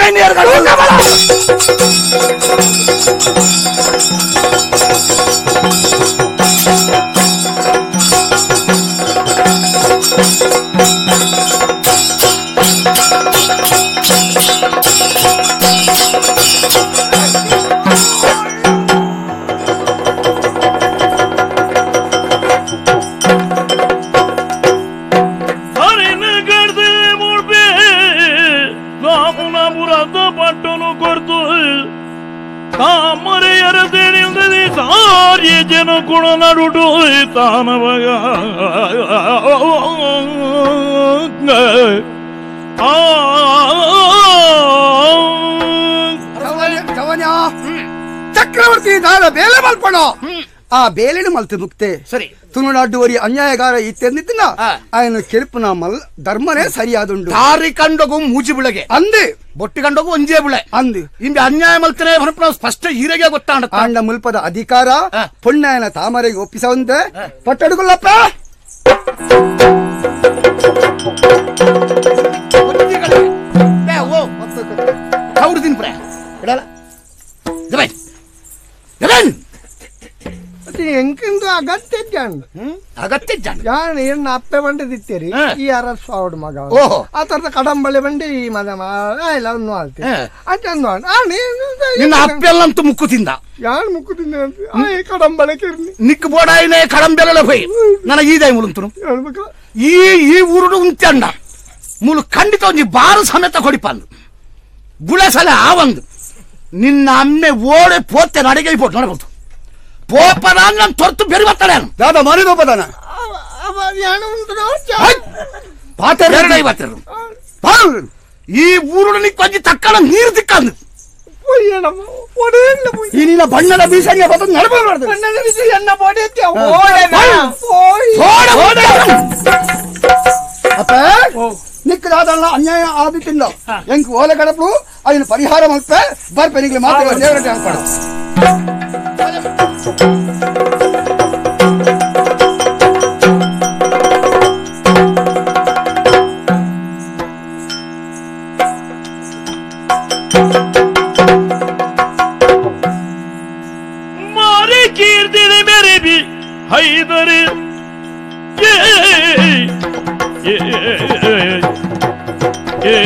ಹರಿನ ಗಡ್ದೆ ಮುಳ್ಬೆ ನಾಮುನ ಬುರದ ಪಟ್ಟನು ಕೊರ್ತು ತಾಮರೆಯರ ತಿಳಿದದೆ ಸಾರಿ ಜನ ಕುಣ ನಡುಟು ತಾನವಗ ಜವನ್ಯ ಚಕ್ರವರ್ತಿ ದಾರ ಬೇಲೆ ಮಲ್ಪಣ ಆ ಬೇಲೆನು ಮಲ್ತು ಮುಕ್ತೆ ಸರಿ ತುಳುನಾಡುವರಿ ಅನ್ಯಾಯಗಾರ ಇತ್ತೆಂದಿತ್ತಿನ ಆ. ఆయన ಕೆರುಪುನ ಮಲ್ ಧರ್ಮನೇ ಸರಿಯಾದುಂಡು ದಾರಿ ಕಂಡೋಗು ಮೂಜಿ ಬಿಳಗೆ ಅಂದು ಬೊಟ್ಟಿ ಕಂಡೋಗು ಒಂಜೇ ಬಿಳೆ ಅಂದು ಇಂಬೆ ಅನ್ಯಾಯ ಮಲ್ತನೆ ಹೊರಪು ಸ್ಪಷ್ಟ ಹೀರೆಗೆ ಗೊತ್ತಾಂಡತ್ತ ಆಂಡ ಮುಲ್ಪದ ಅಧಿಕಾರ ಆ. ಪೊಣ್ಣಾಯನ ತಾಮರೆಗೆ ಒಪ್ಪಿಸವಂತೆ ಪಟ್ಟಡುಗುಲ್ಲಪ್ಪ ಕೌಡ್ದಿನ್ ಪ್ರ ಇಡಲ್ಲ ಜಬೈ ಜಬನ್ ಎಂಕಿಂದು ಅಗತ್ಯ ಜಾಣ ಅಗತ್ಯ ಜಾಣ ಯಾನ್ ಏನ್ ಅಪ್ಪೆ ಬಂಡೆ ದಿತ್ತೇರಿ ಹಾ. ಈ ಅರಸ್ ಸಾವಿರ ಮಗ ಅವ್ನು. ಓಹೋ. ಆ ತರದ ಕಡಂಬಳೆ ಬಂಡೆ ಈ ಮದ ಇಲ್ಲ ಒಂದು ಆಳ್ತಿ ಹಾ. ಅಟಂದು ಆ ನೀನು ನಿನ್ನ ಅಪ್ಪೆಲ್ಲಂತೂ ಮುಕ್ಕು ತಿಂದ ಯಾನ್ ಮುಕ್ಕುದಿಂದ ಆ ಈ ಕಡಂಬಳೆ ಕಿರ್ಲಿ ನಿಕ್ ಬೋಡಾಯಿನೇ ಕಡಂಬೆಲ್ಲ ಹೋಯ್ ನನಗೆ ಈದಾಯ್ ಮುಳುಂತನು ಹೇಳ್ಬೇಕ ಈ ಈ ಊರುಡು ಉಂತ್ಯಂಡ ಮುಲು ಖಂಡಿತ ಒಂಜಿ ಬಾರು ಸಮೇತ ಕೊಡಿಪಂದು ಬುಳಸಲ ಆ ಒಂದು ನಿನ್ನ ಅಮ್ಮೆ ಓಡೆ ಪೋತೆ ನಡಿಗೆ ಪೋಟ್ ನೋಡಬಹುದು ಪೋಪನ ನನ್ನ ತೊರ್ತು ಬೆರಿ ಬರ್ತಾಳೆ ದಾದ ಮರಿದೋಪದಾನ ಯಾಣ ಉಂಟು ಪಾತ್ರ ಎರಡು ಐವತ್ತೆರಡು ಈ ಊರುಡು ನಿಕ್ ಒಂಜಿ ತಕ್ಕಣ ನೀರು ದಿಕ್ಕಂದು ಏನಮ್ಮ ಒಡೆಯಲ್ಲ ಈ ನಿನ್ನ ಬಣ್ಣದ ಬೀಸಣಿಯ ಬತ್ತ ನಡಬಾರ್ದು ಬಣ್ಣದ ಬಿಸಿ ಎನ್ನ ಬೋಡೆ ಓಯ್ ಓಡ ಓಡ ಅಪ್ಪ ನಿಕ್ಕದಾದಲ್ಲ ಅನ್ಯಾಯ ಆದಿತ್ತಿಂದ ಎಂಕ್ ಓಲೆ ಗಡಪು ಅದನ್ನ ಪರಿಹಾರ ಮಲ್ಪೆ ಬರ್ಪೆ ಮಾತ್ರ ದೇವರಟ್ಟೆ ಹಾಕ್ಬೇಡ ಮಾರಿ ಕೀರ್ತಿದೆ ಮೇರೆ ಬಿ ಹೈದರೆ ಏ ಏ ಏ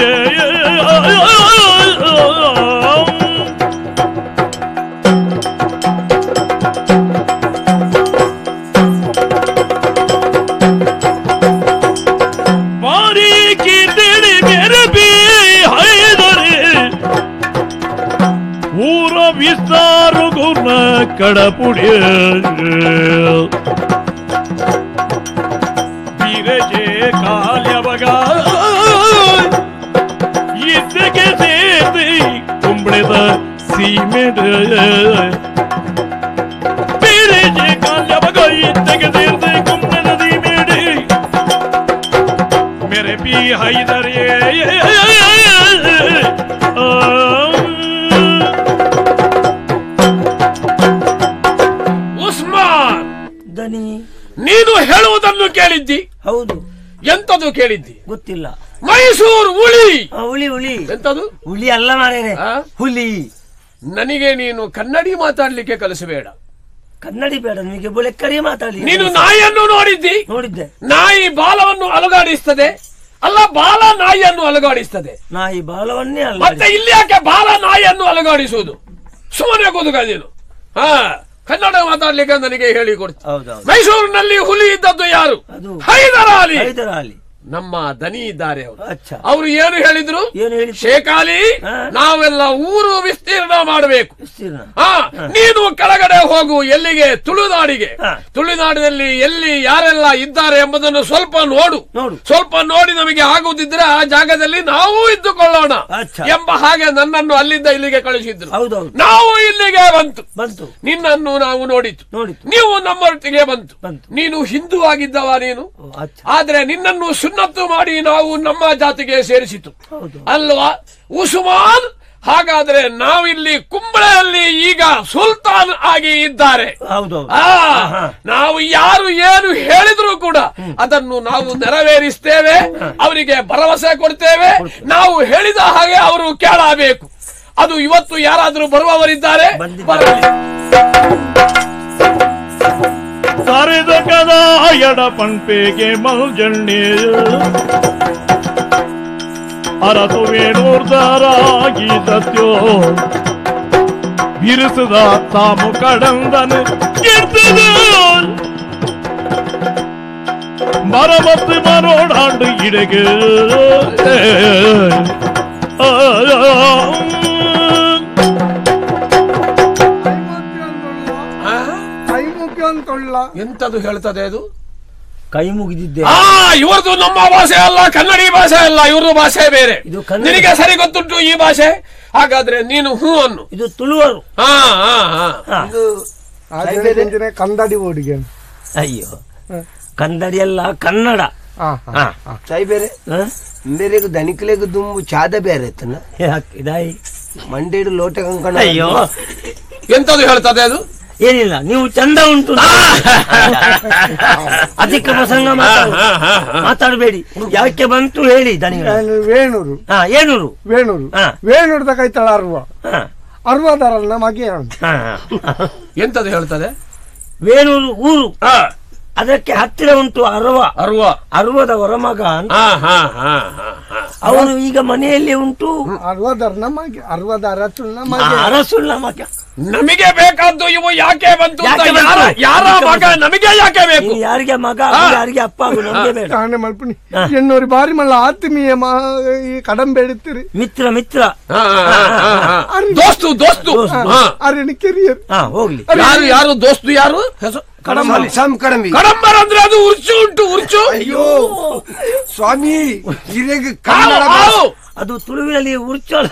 ಮಾರಿ ಕೀರ್ತಿದೆ ಮೇರೆ ಬಿ ಹೈದರೆ ಊರ ವಿಸ್ತಾರು ಗುಣ ಕಡಪುಡಿಯ ಬೀರಜೆ ಕಾಲ್ಯವಗ ಇದ್ದಕ್ಕೆ ಸೇರ್ತಿ ಕುಂಬಳದ ಸೀಮೆಡ ಬೀರಜೆ ಕಾಲ್ಯವಗ ಇದ್ದಕ್ಕೆ ಸೇರ್ತಿ ಕುಂಬಳದ ಸೀಮೆಡ मेरे भी हैदर ये ಉಸ್ಮಾನ್ ದನಿ ನೀನು ಹೇಳುವುದನ್ನು ಕೇಳಿದ್ದಿ ಹೌದು ಎಂತದು ಕೇಳಿದ್ದಿ ಗೊತ್ತಿಲ್ಲ ಮೈಸೂರು ಹುಳಿ ಆ, ಹುಲಿ ಹುಲಿ ಎಂತದು ಹುಲಿ ಅಲ್ಲ ಮಾರೇನೆ ಆ? ಹುಲಿ ನನಗೆ ನೀನು ಕನ್ನಡಿ ಮಾತಾಡ್ಲಿಕ್ಕೆ ಕಲಿಸಬೇಡ ಕನ್ನಡಿ ಬೇಡ ನಿಮಗೆ ಬುಲೆಕ್ಕರಿ ಮಾತಾಡಿ ನೀನು ನಾಯಿಯನ್ನು ನೋಡಿದ್ದಿ ನೋಡಿದ್ದೆ ನಾಯಿ ಬಾಲವನ್ನು ಅಲುಗಾಡಿಸ್ತದೆ ಅಲ್ಲ ಬಾಲ ನಾಯಿಯನ್ನು ಅಲುಗಾಡಿಸ್ತದೆ ನಾಯಿ ಬಾಲವನ್ನೇ ಅಲ್ಲ ಮತ್ತೆ ಇಲ್ಲಿ ಯಾಕೆ ಬಾಲ ನಾಯಿಯನ್ನು ಅಲುಗಾಡಿಸುವುದು ಸುಮ್ಮನೆ ಕೂದುಗ ನೀನು ಹಾ ಕನ್ನಡ ಮಾತಾಡ್ಲಿಕ್ಕೆ ನನಗೆ ಹೇಳಿ ಕೊಡ್ತೀನಿ ಹೌದೌದು ಮೈಸೂರಿನಲ್ಲಿ ಹುಲಿ ಇದ್ದದ್ದು ಯಾರು ಅದು ಹೈದರ್ ಅಲಿ ಹೈದರ್ ಅಲಿ ನಮ್ಮ ದನಿ ಇದ್ದಾರೆ ಅವರು ಅಚ್ಚ ಅವರು ಏನು ಹೇಳಿದ್ರು ಏನು ಹೇಳಿ ಶೇಖಾಲಿ ಹಾ. ನಾವೆಲ್ಲ ಊರು ವಿಸ್ತೀರ್ಣ ಮಾಡಬೇಕು ವಿಸ್ತೀರ್ಣ ಹಾ ನೀನು ಕೆಳಗಡೆ ಹೋಗು ಎಲ್ಲಿಗೆ ತುಳುನಾಡಿಗೆ ಹಾ. ತುಳುನಾಡಿನಲ್ಲಿ ಎಲ್ಲಿ ಯಾರೆಲ್ಲ ಇದ್ದಾರೆ ಎಂಬುದನ್ನು ಸ್ವಲ್ಪ ನೋಡು ನೋಡು. ಸ್ವಲ್ಪ ನೋಡಿ ನಮಗೆ ಆಗುದಿದ್ರೆ ಆ ಜಾಗದಲ್ಲಿ ನಾವು ಇದ್ದುಕೊಳ್ಳೋಣ ಅಚ್ಚ. ಎಂಬ ಹಾಗೆ ನನ್ನನ್ನು ಅಲ್ಲಿಂದ ಇಲ್ಲಿಗೆ ಕಳಿಸಿದ್ರು ಹೌದೌದು ನಾವು ಇಲ್ಲಿಗೆ ಬಂತು ಬಂತು ನಿನ್ನನ್ನು ನಾವು ನೋಡಿತು ನೋಡಿತು ನೀವು ನಮ್ಮೊಟ್ಟಿಗೆ ಬಂತು ಬಂತು. ನೀನು ಹಿಂದೂ ಆಗಿದ್ದವ ನೀನು ಓ, ಅಚ್ಚ ಆದ್ರೆ ನಿನ್ನನ್ನು ಸುನ್ನತ್ತು ಮಾಡಿ ನಾವು ನಮ್ಮ ಜಾತಿಗೆ ಸೇರಿಸಿತು ಹೌದು ಅಲ್ವಾ ಉಸ್ಮಾನ್ ಹಾಗಾದ್ರೆ ನಾವಿಲ್ಲಿ ಕುಂಬಳೆಯಲ್ಲಿ ಈಗ ಸುಲ್ತಾನ್ ಆಗಿ ಇದ್ದಾರೆ ಹೌದೌದು ಆ ನಾವು ಯಾರು ಏನು ಹೇಳಿದ್ರು ಕೂಡ ಅದನ್ನು ನಾವು ನೆರವೇರಿಸ್ತೇವೆ ಅವರಿಗೆ ಭರವಸೆ ಕೊಡ್ತೇವೆ ನಾವು ಹೇಳಿದ ಹಾಗೆ ಅವರು ಕೇಳಬೇಕು ಅದು ಇವತ್ತು ಯಾರಾದ್ರೂ ಬರುವವರಿದ್ದಾರೆ ಬಂದಿದ್ದಾರೆ. ಬರಲಿ ಸರಿದ ಕದ ಎಡ ಪಂಪೆಗೆ ಮಲ್ಜಣ್ಣೆ ಅರತು ವೇಣೂರ್ಧರಾಗಿ ಸತ್ಯೋ ಬಿರುಸದ ತಾಮು ಕಡಂದನು ಗೆದ್ದದು ಮರಮತ್ತು ಮರೋಡಾಂಡು ಇಡೆಗೆ ಆ? ಕೈ ಮುಗಿ ಅಂತೊಳ್ಳ ಎಂತದು ಹೇಳ್ತದೆ ಅದು ಕೈ ಮುಗಿದಿದ್ದೆ ಆ ಇವ್ರದ್ದು ನಮ್ಮ ಭಾಷೆ ಅಲ್ಲ ಕನ್ನಡಿ ಭಾಷೆ ಅಲ್ಲ ಇವ್ರದ್ದು ಭಾಷೆ ಬೇರೆ ಇದು ಕನ್ನಡ. ನಿನಗೆ ಸರಿ ಗೊತ್ತುಂಟು ಈ ಭಾಷೆ ಹಾಗಾದ್ರೆ ನೀನು ಹೂ ಅನ್ನು ಇದು ತುಳುವರು ಹಾ ಹಾ ಹಾ ಹಾ. ಅದೇ ಕಂದಡಿ ಓಡಿಗೆ ಅಯ್ಯೋ ಕನ್ನಡಿ ಅಲ್ಲ ಕನ್ನಡ ಹಾ. ಸಾಯಿ ಬೇರೆ ಹಾ? ಬೇರೆಗು ದನಿಕಲೆಗು ದುಂಬು ಚಾದ ಬೇರೆ ಇತ್ತನ ಯಾಕ್- ಇದಾಯಿ ಮಂಡೇಡು ಲೋಟ ಕಂಕಣ ಅಯ್ಯೋ ಎಂತದು ಹೇಳ್ತದೆ ಅದು ಏನಿಲ್ಲ ನೀವು ಚಂದ ಉಂಟು ಅಧಿಕ ಪ್ರಸಂಗ ಮಾತಾಡು. ಹಾ, ಹಾ, ಹಾ. ಮಾತಾಡಬೇಡಿ ಯಾಕೆ ಬಂತು ಹೇಳಿ ದನಿಗಳು ವೇಣೂರು ಹಾ ಏನೂರು ವೇಣೂರು ಹಾ. ವೇಣೂರ್ದ ಕೈತಳ ಅರ್ವ ಹಾ, ಅರ್ವದಾರಲ್ಲ ಮಗೆ ಹಾ, ಹಾ. ಎಂತದು ಹೇಳ್ತದೆ ವೇಣೂರು ಊರು ಹಾ ಅದಕ್ಕೆ ಹತ್ತಿರ ಉಂಟು ಅರವ ಅರುವ ಅರವದ ಹೊರಮಗ ಅಂತ ಹಾ ಹಾ ಹಾ ಹಾ ಹಾ ಅವನು ಈಗ ಮನೆಯಲ್ಲಿ ಉಂಟು ಅರ್ವದಾರನ ಮಗೆ ಅರ್ವದ ಅರಸುನ ಆ, ಮಗೆ ಅರಸುಳ್ಳ ಮಗ ನಮಗೆ ಬೇಕಾದ್ದು ಇವು ಯಾಕೆ ಬಂತು ಅಂತ ಯಾಕೆ ಬಂತು? ಯಾರ- ಯಾರ ಮಗ ನಮಗೆ ಯಾಕೆ ಬೇಕು ನೀನು ಯಾರಿಗೆ ಮಗ ಹಾ. ಯಾರಿಗೆ ಅಪ್ಪ ಆಗು ನಮ್ಗೆ ಬೇಡ ಕಾಣೆ ಮಲ್ಪುನಿ ಎನ್ನೂರು ಬಾರಿ ಮಲ್ಲ ಆತ್ಮೀಯ ಮಾ ಈ ಕಡಂಬೆ ಎಡುತ್ತೀರಿ ಮಿತ್ರ ಮಿತ್ರ ಹಾ, ಹಾ, ಹಾ, ಹಾ. ದೋಸ್ತು ದೋಸ್ತು ಹಾ. ಅರಿನ ಕೆರಿಯರ್ ಹಾ ಹೋಗ್ಲಿ ಯಾರು ಯಾರು ದೋಸ್ತು ಯಾರು ಹೆಸರು ಕಡಂಬಿ ಸಂ ಕಡಂಬಿ ಕಡಂಬರ್ ಅಂದ್ರೆ ಅದು ಉರ್ಚು ಉಂಟು ಉರ್ಚು ಅಯ್ಯೋ ಸ್ವಾಮಿ ಹಿರೇಗ ಹಾವು, ಕನ್ನಡ ಹಾವು ಅದು ತುಳುವಿನಲ್ಲಿ ಉರ್ಚು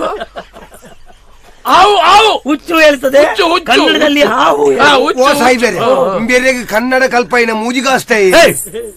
ಹಾವು ಹಾವು ಹುಚ್ಚು ಹೇಳ್ತದೆ ಹುಚ್ಚು, ಹುಚ್ಚು. ಕನ್ನಡದಲ್ಲಿ ಹಾವು ಹಾ, ಹೇಳು. ಹುಚ್ಚು, ಓ ಸಾಯಿ ಬೇರೆ ಹುಚ್ಚು. ಬೇರೆಗೆ ಕನ್ನಡ ಕಲ್ಪೈನ ಮೂಜಿಗಾಸ್ತಾಯಿ ಏಯ್!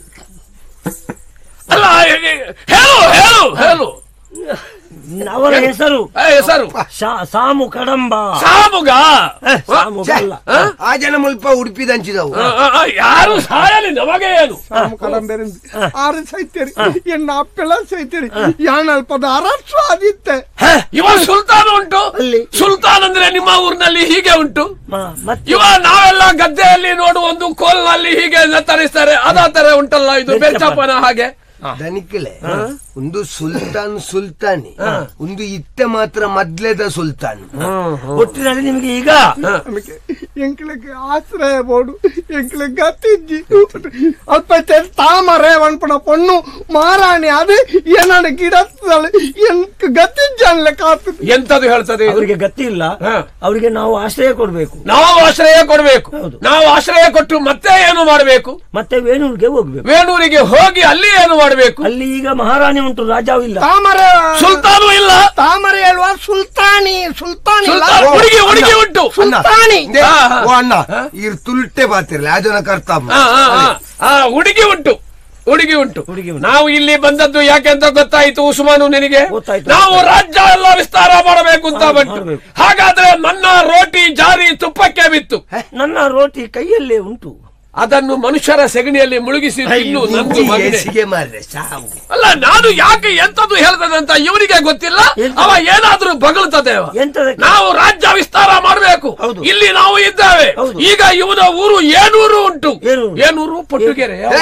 ಅಲ್ಲ ಹೇಳು ಹೇಳು ಹೇಳು ಅವರ ಹೆಸರು ಏ, ಹೆಸರು ಶಾ- ಸಾಮು ಕಡಂಬ ಸಾಮುಗ ಏ, ಸಾಮು ಅಲ್ಲ. ಆ ಜನ ಮುಲ್ಪ ಉಡುಪಿ ದಂಚಿದವು ಆ, ಆ, ಆ, ಯಾರು ಸಾಯಲಿ ನಮಗೆ ಏನು ಕಡಂಬೆರೆ ಆರು ಸೈತೇರಿ ಎನ್ನ ಅಪ್ಪೆಲ್ಲ ಸೈತೇರಿ ಯಾಣ ಅಲ್ಪದ ಅರಸು ಆದಿತ್ತೆ ಇವ ಸುಲ್ತಾನ್ ಉಂಟು ಸುಲ್ತಾನ್ ಅಂದ್ರೆ ನಿಮ್ಮ ಊರಿನಲ್ಲಿ ಹೀಗೆ ಉಂಟು ಮ- ಮತ್ತೆ ಇವ ನಾವೆಲ್ಲ ಗದ್ದೆಯಲ್ಲಿ ನೋಡುವ ಒಂದು ಕೋಲ್ನಲ್ಲಿ ಹೀಗೆ ತರಿಸ್ತಾರೆ ಅದ ತರ ಉಂಟಲ್ಲ ಇದು ಬೆಚ್ಚಪ್ಪನ ಹಾಗೆ ದನಿಕಲೆ ಒಂದು ಸುಲ್ತಾನ್ ಸುಲ್ತಾನಿ ಒಂದು ಇತ್ತೆ ಮಾತ್ರ ಮೊದ್ಲೇದ ಸುಲ್ತಾನ್ ಒಟ್ಟಿನಲ್ಲಿ ನಿಮಗೆ ಈಗ ನಮಗೆ ಎಂಕ್ಲೆಗೆ ಆಶ್ರಯ ಬೋಡು ಎಂಕ್ಲೆ ಗತ್ತಿಜ್ಜಿ ಅಲ್ಪ ತೆರ್ ತಾಮರೆ ಅನ್ಪಣ ಪೊಣ್ಣು ಮಾರಾಣಿ ಅದು ಏನಾಡ ಗಿಡತ್ತಲ್ಲ ಎಂಕ್ ಗತ್ತಿಜ್ಜ ಅನ್ಲೆ ಕಾತು ಎಂತದು ಹೇಳ್ತದೆ ಇದು? ಅವರಿಗೆ ಗತಿ ಇಲ್ಲ ಹಾ. ಅವರಿಗೆ ನಾವು ಆಶ್ರಯ ಕೊಡ್ಬೇಕು ನಾವು ಆಶ್ರಯ ಕೊಡಬೇಕು ಹೌದು. ನಾವು ಆಶ್ರಯ ಕೊಟ್ಟು ಮತ್ತೆ ಏನು ಮಾಡಬೇಕು ಮತ್ತೆ ವೇಣೂರಿಗೆ ಹೋಗ್ಬೇಕು ವೇಣೂರಿಗೆ ಹೋಗಿ ಅಲ್ಲಿ ಏನು ಮಾಡಬೇಕು ಅಲ್ಲಿ ಈಗ ಮಹಾರಾಣಿ ಉಂಟು ರಾಜಾವು ಇಲ್ಲ ತಾಮರೆ ಸುಲ್ತಾನು ಇಲ್ಲ ತಾಮರೆ ಹೇಳುವ ಸುಲ್ತಾನಿ ಸುಲ್ತಾನಿ ಇಲ್ಲ. ಸುಲ್ತಾನ್ ಹುಡುಗಿ ಹುಡುಗಿ ಉಂಟು ಸುಲ್ತಾನಿ ದೇ- ಓ ಅಣ್ಣ ಇರ್ ತುಲ್ಟೆ ಬಾತಿರ್ಲಿ ಆ ಜನ ಕರ್ತಾಮ ಆ, ಆ, ಆ, ಆ, ಹುಡುಗಿ ಉಂಟು ಹುಡುಗಿ ಉಂಟು ಹುಡುಗಿ ಉಂಟು. ನಾವು ಇಲ್ಲಿ ಬಂದದ್ದು ಯಾಕೆ ಅಂತ ಗೊತ್ತಾಯ್ತು ಉಸ್ಮಾನು ನಿನಗೆ ಗೊತ್ತಾಯ್ತು. ನಾವು ರಾಜ್ಯ ಎಲ್ಲ ವಿಸ್ತಾರ ಮಾಡಬೇಕು ಅಂತ ಹೌದು, ಬಂತು ಮಾಡ್ಬೇಕು. ಹಾಗಾದ್ರೆ ನನ್ನ ರೋಟಿ ಜಾರಿ ತುಪ್ಪಕ್ಕೆ ಬಿತ್ತು ನನ್ನ ರೋಟಿ ಕೈಯಲ್ಲೇ ಉಂಟು ಅದನ್ನು ಮನುಷ್ಯರ ಸೆಗಣಿಯಲ್ಲಿ ಮುಳುಗಿಸಿ ತಿನ್ನು ನಂದು ಮಗನೇ. ಏಸಿಗೆ ಮಾರ್ರೆ ಸಾವು ಅಲ್ಲ ನಾನು ಯಾಕೆ ಎಂತದ್ದು ಹೇಳ್ತದಂತ ಇವನಿಗೆ ಗೊತ್ತಿಲ್ಲ ಎಂತ? ಅವ ಏನಾದ್ರೂ ಬಗಳ್ತದೆ ಅವ. ಎಂತದಕ್ಕೆ? ನಾವು ರಾಜ್ಯ ವಿಸ್ತಾರ ಮಾಡಬೇಕು ಹೌದು. ಇಲ್ಲಿ ನಾವು ಇದ್ದೇವೆ ಹೌದು. ಈಗ ಇವನ ಊರು ಏನೂರು ಉಂಟು ಏನೂರು? ಏನೂರು ಪೊಟ್ಟುಗೆರೆ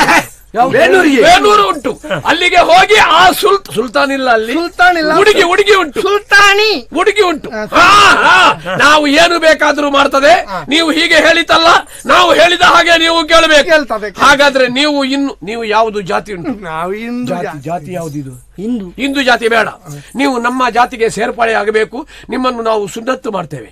ಬೇಲೂರಿಗೆ ಬೇಲೂರು ಉಂಟು ಅಲ್ಲಿಗೆ ಹೋಗಿ ಆ ಸುಲ್ತ್ ಸುಲ್ತಾನ್ ಇಲ್ಲ ಅಲ್ಲಿ ಸುಲ್ತಾನ್ ಇಲ್ಲ. ಹುಡುಗಿ ಹುಡುಗಿ ಉಂಟು ಸುಲ್ತಾನಿ ಹುಡುಗಿ ಉಂಟು ಹಾ, ಹಾ. ನಾವು ಏನು ಬೇಕಾದ್ರೂ ಮಾಡ್ತದೆ ನೀವು ಹೀಗೆ ಹೇಳಿತಲ್ಲ ನಾವು ಹೇಳಿದ ಹಾಗೆ ನೀವು ಕೇಳಬೇಕು ಕೇಳ್ತದೆ. ಹಾಗಾದ್ರೆ ನೀವು ಇನ್ನು ನೀವು ಯಾವುದು ಜಾತಿ ಉಂಟು ನಾವು ಇಂದು ಜಾತಿ ಜಾತಿ ಯಾವ್ದಿದು ಹಿಂದೂ ಹಿಂದೂ ಜಾತಿ ಬೇಡ ನೀವು ನಮ್ಮ ಜಾತಿಗೆ ಸೇರ್ಪಡೆ ಆಗಬೇಕು ನಿಮ್ಮನ್ನು ನಾವು ಸುನ್ನತ್ತು ಮಾಡ್ತೇವೆ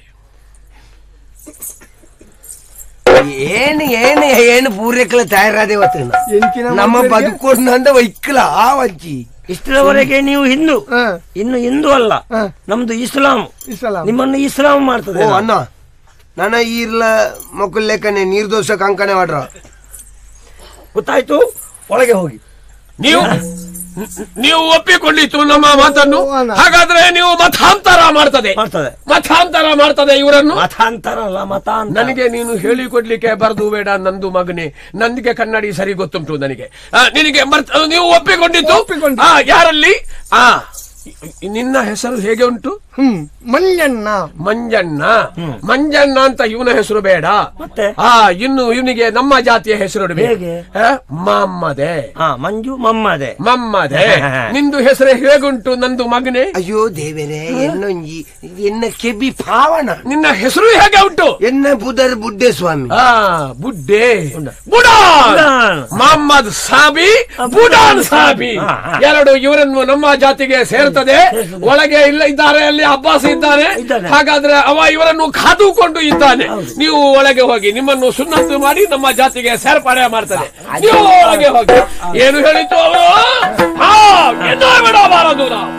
ಏನು ಏನು ಏನು ಪೂರೈಕಲ ತಯಾರಾದೆ ಇವತ್ತು ಎಂಚಿನ ನಮ್ಮ ಮಕ್ಕಳಿಗೆ- ಬದುಕೊಂಡು ಅಂದ ವೈಕ್ಕಲ ಆ ವಜ್ಜಿ ಇಷ್ಟರವರೆಗೆ ನೀವು ಹಿಂದೂ ಹ, ಇನ್ನು ಹಿಂದೂ ಅಲ್ಲ ಹ. ನಮ್ದು ಇಸ್ಲಾಂ ಇಸ್ಲಾಂ. ನಿಮ್ಮನ್ನು ಇಸ್ಲಾಂ ಮಾಡ್ತದೆ ಓ ಅಣ್ಣ ನನ್ನ ಈರ್ಲ ಮಕ್ಕಳ ಲೆಕ್ಕನೆ ನಿರ್ದೋಷ ಕಂಕಣೆ ಮಾಡ್ರ ಗೊತ್ತಾಯ್ತು ಒಳಗೆ ಹೋಗಿ ನೀವು ನೀವು ಒಪ್ಪಿಕೊಂಡಿತ್ತು ನಮ್ಮ ಮಾತನ್ನು ಓ, ಅಣ್ಣ. ಹಾಗಾದ್ರೆ ನೀವು ಮತಾಂತರ ಮಾಡ್ತದೆ ಮಾಡ್ತದೆ ಮತಾಂತರ ಮಾಡ್ತದೆ ಇವರನ್ನು ಮತಾಂತರ ಅಲ್ಲ ಮತಾಂತರ ನನಗೆ ನೀನು ಹೇಳಿಕೊಡ್ಲಿಕ್ಕೆ ಬರದು ಬೇಡ ನಂದು ಮಗನೇ ನನಗೆ ಕನ್ನಡಿ ಸರಿ ಗೊತ್ತುಂಟು ನನಗೆ ಆ, ನಿನಗೆ ಮರ್ತ್- ನೀವು ಒಪ್ಪಿಕೊಂಡಿದ್ದು ಒಪ್ಪಿಕೊಂಡೆ. ಆ, ಯಾರಲ್ಲಿ ಆ ನಿನ್ನ ಹೆಸರು ಹೇಗೆ ಉಂಟು ಹ್ಮ್ ಮಂಜಣ್ಣ ಮಂಜಣ್ಣ ಮಂಜಣ್ಣ ಅಂತ ಇವನ ಹೆಸರು ಬೇಡ ಮತ್ತೆ? ಆ ಇನ್ನು ಇವನಿಗೆ ನಮ್ಮ ಜಾತಿಯ ಹೆಸರು ಇಡ್ಬೇಕು. ಹೇಗೆ? ಆ, ಮಮ್ಮದೆ ಹಾ ಮಂಜು ಮಮ್ಮದೆ ಮಮ್ಮದೆ ನಿಂದು ಹೆಸರು ಹೇಗುಂಟು ನಂದು ಮಗನೇ ಅಯ್ಯೋ ದೇವರೇ ಎನ್ನೊಂಜಿ ಎನ್ನ ಕೆಬಿ ಪಾವನ ನಿನ್ನ ಹೆಸರು ಹೇಗೆ ಉಂಟು ಎನ್ನ ಬುಧರ್ ಬುಡ್ಡೆ ಸ್ವಾಮಿ ಆ ಬುಡ್ಡೆ ಬುಡಾನ್ ಬುಡಾನ್. ಮೊಹಮ್ಮದ್ ಸಾಬಿ ಬುಡಾನ್ ಸಾಬಿ ಹಾ, ಹಾ. ಎರಡು ಇವರನ್ನು ನಮ್ಮ ಜಾತಿಗೆ ಸೇರ್ತದೆ ಒಳಗೆ ಇಲ್ಲ ಇದ್ದಾರೆ ಅಲ್ಲಿ ಅಬ್ಬಾಸ್ ಇದ್ದಾನೆ ಇದ್ದಾನೆ. ಹಾಗಾದ್ರೆ ಅವ ಇವರನ್ನು ಕಾದುಕೊಂಡು ಇದ್ದಾನೆ ನೀವು ಒಳಗೆ ಹೋಗಿ ನಿಮ್ಮನ್ನು ಸುನ್ನತ್ತು ಮಾಡಿ ನಮ್ಮ ಜಾತಿಗೆ ಸೇರ್ಪಡೆ ಮಾಡ್ತಾರೆ ನೀವು ಒಳಗೆ ಹೋಗಿ ಏನು ಹೇಳಿತು ಅವರು ಹಾ ಎನ್ನೋ ಬಿಡಬಾರದು ನಾವು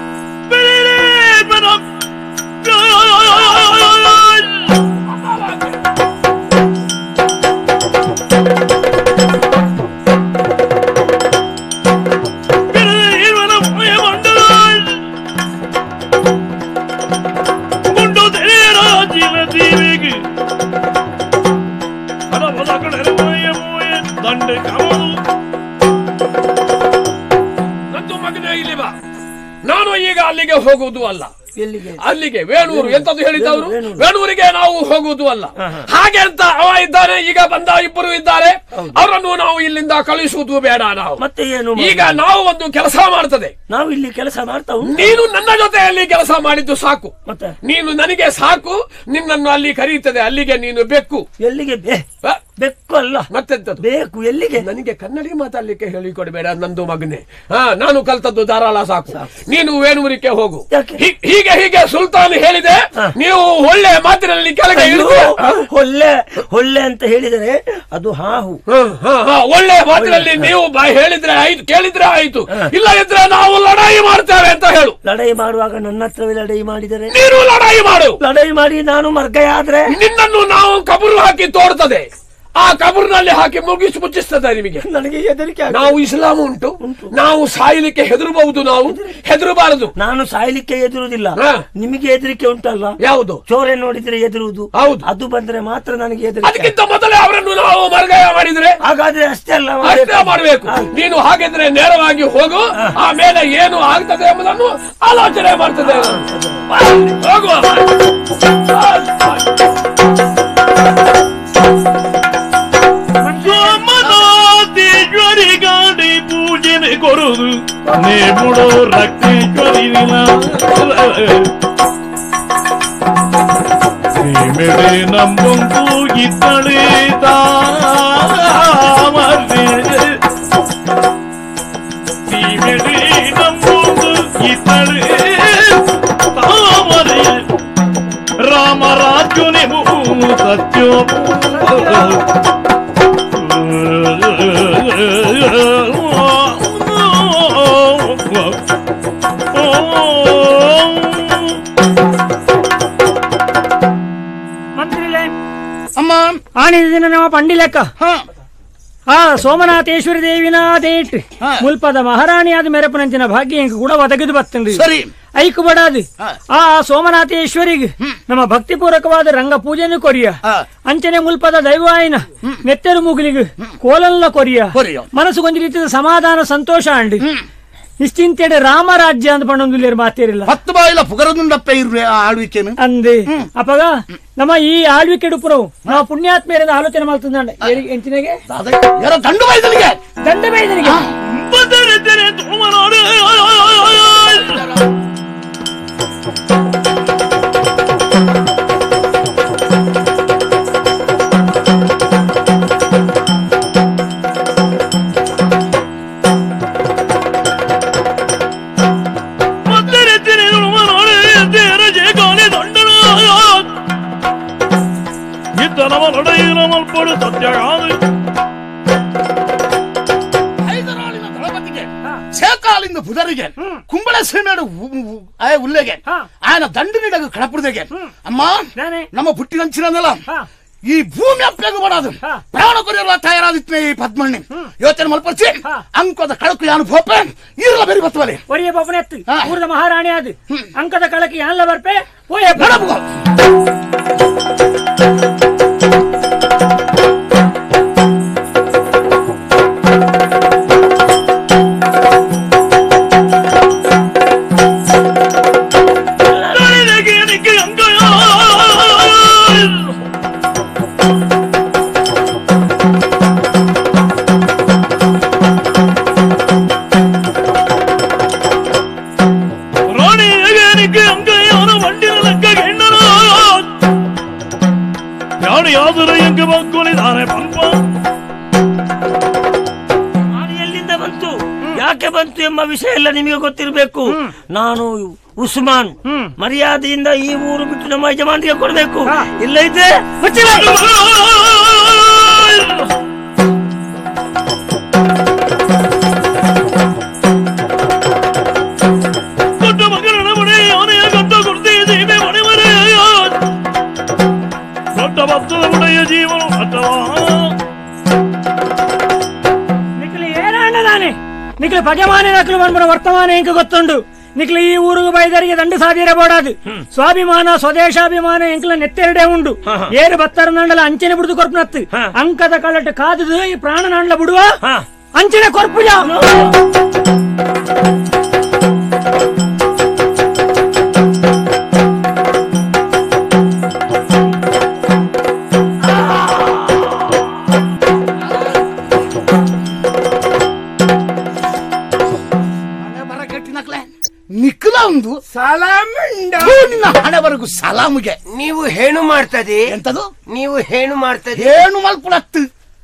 ದಂಡೆ ಕಮಲು ನಂದು ಮಗನೇ ಇಲ್ಲಿ ಬಾ ನಾನು ಈಗ ಅಲ್ಲಿಗೆ ಹೋಗುವುದು ಅಲ್ಲ ಎಲ್ಲಿಗೆ ಅಲ್ಲಿಗೆ ವೇಣೂರು ಎಂತದ್ದು ಹೇಳಿದವರು ವೇಣೂರು. ವೇಣೂರಿಗೆ ನಾವು ಹೋಗುವುದು ಅಲ್ಲ ಹಾಗೆ ಅಂತ ಅವ ಇದ್ದಾನೆ ಈಗ ಬಂದ ಇಬ್ಬರು ಇದ್ದಾರೆ ಅವರನ್ನು ನಾವು ಇಲ್ಲಿಂದ ಕಳಿಸುವುದು ಬೇಡ ನಾವು ಮತ್ತೆ ಏನು ಈಗ ನಾವು ಒಂದು ಕೆಲಸ ಮಾಡ್ತದೆ ನಾವು ಇಲ್ಲಿ ಕೆಲಸ ಮಾಡ್ತಾ ಉಂಟು ನೀನು ನನ್ನ ಜೊತೆಯಲ್ಲಿ ಕೆಲಸ ಮಾಡಿದ್ದು ಸಾಕು ಮತ್ತೆ ನೀನು ನನಗೆ ಸಾಕು ನಿನ್ನನ್ನು ಅಲ್ಲಿ ಕರೆಯುತ್ತದೆ ಅಲ್ಲಿಗೆ ನೀನು ಬೆಕ್ಕು ಎಲ್ಲಿಗೆ ಬೇ- ಆ, ಬೆಕ್ಕು ಅಲ್ಲ ಮತ್ತೆಂತದ್ದು ಬೇಕು ಎಲ್ಲಿಗೆ ನನಗೆ ಕನ್ನಡಿ ಮಾತಾಡ್ಲಿಕ್ಕೆ ಹೇಳಿಕೊಡಬೇಡ ನಂದು ಮಗನೇ ಹಾ ನಾನು ಕಲ್ತದ್ದು ಧಾರಾಳ ಸಾಕು ನೀನು ವೇಣೂರಿಗೆ ಹೋಗು ಯಾಕೆ? ಹೀ- ಹೀಗೆ ಹೀಗೆ ಸುಲ್ತಾನ್ ಹೇಳಿದೆ ನೀವು ಒಳ್ಳೆ ಮಾತಿನಲ್ಲಿ ಕೆಳಗೆ ಅಯ್ಯೋ, ಇಳಿದು ಹೊಳ್ಳೆ ಹೊಳ್ಳೆ ಅಂತ ಹೇಳಿದರೆ ಅದು ಹಾಹು ಹ, ಹ, ಹ, ಒಳ್ಳೆ ಮಾತಿನಲ್ಲಿ ನೀವು ಬ- ಹೇಳಿದ್ರೆ ಆಯ್ತು ಕೇಳಿದ್ರೆ ಆಯ್ತು ಇಲ್ಲ ಇದ್ರೆ ನಾವು ಲಡಾಯಿ ಮಾಡ್ತೇವೆ ಅಂತ ಹೇಳು ಲಡಾಯಿ ಮಾಡುವಾಗ ನನ್ನ ಹತ್ರವೇ ಲಡಾಯಿ ಮಾಡಿದರೆ ನೀನು ಲಡಾಯಿ ಮಾಡು ಲಡಾಯಿ ಮಾಡಿ ನಾನು ಮರ್ಗಯ ಆದ್ರೆ ನಿನ್ನನ್ನು ನಾವು ಕಬರು ಹಾಕಿ ತೋರ್ತದೆ ಆ ಕಬರ್ನಲ್ಲಿ ಹಾಕಿ ಮುಗಿಸಿ ಮುಚ್ಚಿಸ್ತದೆ ನಿಮಗೆ ನನಗೆ ಹೆದರಿಕೆ ಆಗ್ತದೆ. ನಾವು ಇಸ್ಲಾಂ ಉಂಟು ನಾವು ಸಾಯಲಿಕ್ಕೆ ಹೆದರಬಹುದು ನಾವು ಹೆದರಬಾರದು ನಾನು ಸಾಯ್ಲಿಕ್ಕೆ ಎದುರುದಿಲ್ಲ ಹಾ. ನಿಮಗೆ ಹೆದರಿಕೆ ಉಂಟಲ್ಲ ಯಾವುದು ಚೋರೆ ನೋಡಿದ್ರೆ ಎದುರುವುದು ಹೌದು. ಅದು ಬಂದ್ರೆ ಮಾತ್ರ ನನಗೆ ಹೆದರಿಕೆ ಅದಕ್ಕಿಂತ ಮೊದಲೇ ಅವರನ್ನು ನಾವು ಮರ್ಗಾಯ ಮಾಡಿದ್ರೆ ಹಾಗಾದ್ರೆ ಅಷ್ಟೇ ಅಲ್ಲ ಅಷ್ಟೇ ಮಾಡಬೇಕು ನೀನು ಹಾಗಿದ್ರೆ ನೇರವಾಗಿ ಹೋಗು ಆಮೇಲೆ ಏನು ಆಗ್ತದೆ ಎಂಬುದನ್ನು ಆಲೋಚನೆ ಮಾಡ್ತದೆ ಹೋಗುವ ಸೋಮನಾಥೇಶ್ವರಿಗಾಡಿ ಪೂಜನೆ ಕೊರುದು ನೇ ಮುಡೋ ರಕ್ತೇಶ್ವರಿ ಮೇಡೆ ನಮ್ಮೊಂದು ಇತ್ತಳೆ ತಾಮರೆ ಸೀಮೆಡೆ ನಮ್ಮೊಂದು ಇತ್ತಳೆ ತಾಮರೆ ರಾಮರಾಜುನೆ ಸತ್ಯೋ ಮಂತ್ರಿಲೇ ಅಮ್ಮ ಆಣಿದ ದಿನ ನಮ್ಮ ಪಂಡಿ ಲೆಕ್ಕ ಹಾ ಆ ಸೋಮನಾಥೇಶ್ವರಿ ದೇವಿನ ದೇಟ್ ಹಾ. ಮುಲ್ಪದ ಮಹಾರಾಣಿಯಾದ ಮೆರಪನಂಚಿನ ಭಾಗ್ಯ ಇಂಕ ಕೂಡ ಒದಗಿದು ಬತ್ತಂಡಿ ಸರಿ ಐಕು ಬಡಾದು ಹಾ. ಆ ಸೋಮನಾಥೇಶ್ವರಿಗೆ ನಮ್ಮ ಭಕ್ತಿಪೂರ್ವಕವಾದ ರಂಗ ಪೂಜೆಯನ್ನು ಕೊರಿಯ ಹಾ. ಅಂಚನೆ ಮುಲ್ಪದ ದೈವಾಯಿನ ನೆತ್ತೆರು ಮುಗಿಲಿಗೆ ಕೋಲಲ್ಲ ಕೊರಿಯ ಕೊರಿಯ. ಮನಸ್ಸು ಕೊಂಚ ರೀತಿಯ ಸಮಾಧಾನ ಸಂತೋಷ ಅಂಡಿ ನಿಶ್ಚಿಂತೆಡೆ ರಾಮರಾಜ್ಯ ಅಂತ ಪಣ್ಣೊಂದು ಮಾತೇರಿಲ್ಲ ಹತ್ತು ಬಾಯಿಲ ಪುಗರದುಂಡಪ್ಪ ಇರ್ರೆ ಆ ಆಳ್ವಿಕೆನು ಅಂದೆ ಅಪ್ಪಗ ನಮ್ಮ ಈ ಆಳ್ವಿಕೆ ಪುರವು ನಾವು ಪುಣ್ಯಾತ್ಮೆಯರಿಂದ ಆಲೋಚನೆ ಮಾಡ್ತಂದ ಎಂಚಿನೆಗೆ ಯಾರೋ ದಂಡು ಬಾಯ್ದನಿಗೆ ದಂಡ ಬೇದನಿಗೆ ಬದರೆದರೆ ತುಮನಾಡು ಬದರೆದರೆ ತುಮನಾಡು ತೆರಜೆ ಕಾಲೆ ದಂಡನ ಇದ್ದನವನೊಡೆಯಿನ ಮಲ್ಪಡು ಸತ್ಯಗಾದು ಹೈದರಾಳಿನ ದಳಪತಿಗೆ ಸೇಕಾಲಿಂದ ಬುಧರಿಗೆ ಕುಂಬಳ ಸೀಮೆಡು ಆಯ ಉಲ್ಲೆಗೆ ఆయన ದಂಡು ನೀಡಗ ಕಡಪುರದೆಗೆ ಅಮ್ಮ ನಮ್ಮ ಪುಟ್ಟಿನಂಚಿನಲ್ಲ ಈ ಭೂಮಿ ಅಪ್ಪೆಗೆ ಬಡೋದು ಪ್ರಾಣ ಕೊರಿಯಲ್ಲ ತಯಾರಾದಿತ್ನೆ ಈ ಪದ್ಮಣ್ಣಿ ಯೋಚನೆ ಮಲ್ಪರ್ಚಿ ಅಂಕದ ಕಳಕು ಯಾನು ಭೋಪ ಇರಲ ಬೆರಿ ಬತ್ತವಲೆ ಒರಿಯ ಬೊಬ್ಬನೆತ್ತು ಊರದ ಮಹಾರಾಣಿ ಅದು ಅಂಕದ ಕಳಕಿ ಯಾನ್ಲ ಬರ್ಪೆ ಓಯ ರಾಣಿಯಗನಿಗೆ ಅಂಗೈಯಾನ ಮಂಡಿನ ಲೆಕ್ಕಗೆ ಹೆಣ್ಣನ ಯಾರು ಯಾದರು ಎಂಗೆ ಮಕ್ಕಳಿದ್ದಾರೆ ಪಂಪ ಅದು ಎಲ್ಲಿಂದ ಬಂತು ಯಾಕೆ ಬಂತು ಎಂಬ ವಿಷಯ ಎಲ್ಲ ನಿಮಗೆ ಗೊತ್ತಿರಬೇಕು ನಾನು ಉಸ್ಮಾನ್ ಮರ್ಯಾದೆಯಿಂದ ಈ ಊರು ಬಿಟ್ಟು ನಮ್ಮ ಯಜಮಾನಿಗೆ ಕೊಡಬೇಕು ಇಲ್ಲ ಇದ್ರೆ ದೊಡ್ಡ ಮಗನ ಮನೆ ಆನೆಯ ಗಂಟ ಕೊಡ್ತೀವಿ ಸೀಮೆ ಮನೆ ಮನೆ ದೊಡ್ಡ ಭಕ್ತದ ಉಡೆಯ ಜೀವನ ಅಥವಾ ನಿಖಿಲ್ ಏನಾಂಡ ನಾನೇ ನಿಖಿಲ್ ಪಗೆಮಾನೆ ನಕಲು ಮನ್ಮನ ವರ್ತಮಾನ ಇಂಕ ಗೊತ್ತುಂಡು ನಿಖಿಲ್ ಈ ಊರಿಗೆ ಬೈದರಿಗೆ ದಂಡ ಸಾಧಿರಬೋಡಾದು ಸ್ವಾಭಿಮಾನ ಸ್ವದೇಶಾಭಿಮಾನ ಎಂಕ್ಲ ನೆತ್ತೆರಡೆ ಉಂಡು ಏರು ಬತ್ತರ ನಂಡಲ ಅಂಚನೆ ಬಿಡುದು ಕೊರ್ಪನತ್ತು ಅಂಕದ ಕಳಟ ಕಾದುದು ಈ ಪ್ರಾಣ ನಂಡಲ ಬಿಡುವ ಅಂಚನೆ ಕೊರ್ಪುಜ ಬರ ಕಟ್ಟಿನಕ್ಲೆ ನಿಖಲ ಒಂದು ಸಲಾಮಂಡ ನಿನ್ನ ಹಣೆವರೆಗೂ ಸಲಾಮಿಗೆ ನೀವು ಹೇಣು ಮಾಡ್ತದೆ ಎಂತದು ನೀವು ಹೇಣು ಮಾಡ್ತದೆ ಏನು ಮಲ್ಪುಳತ್ತು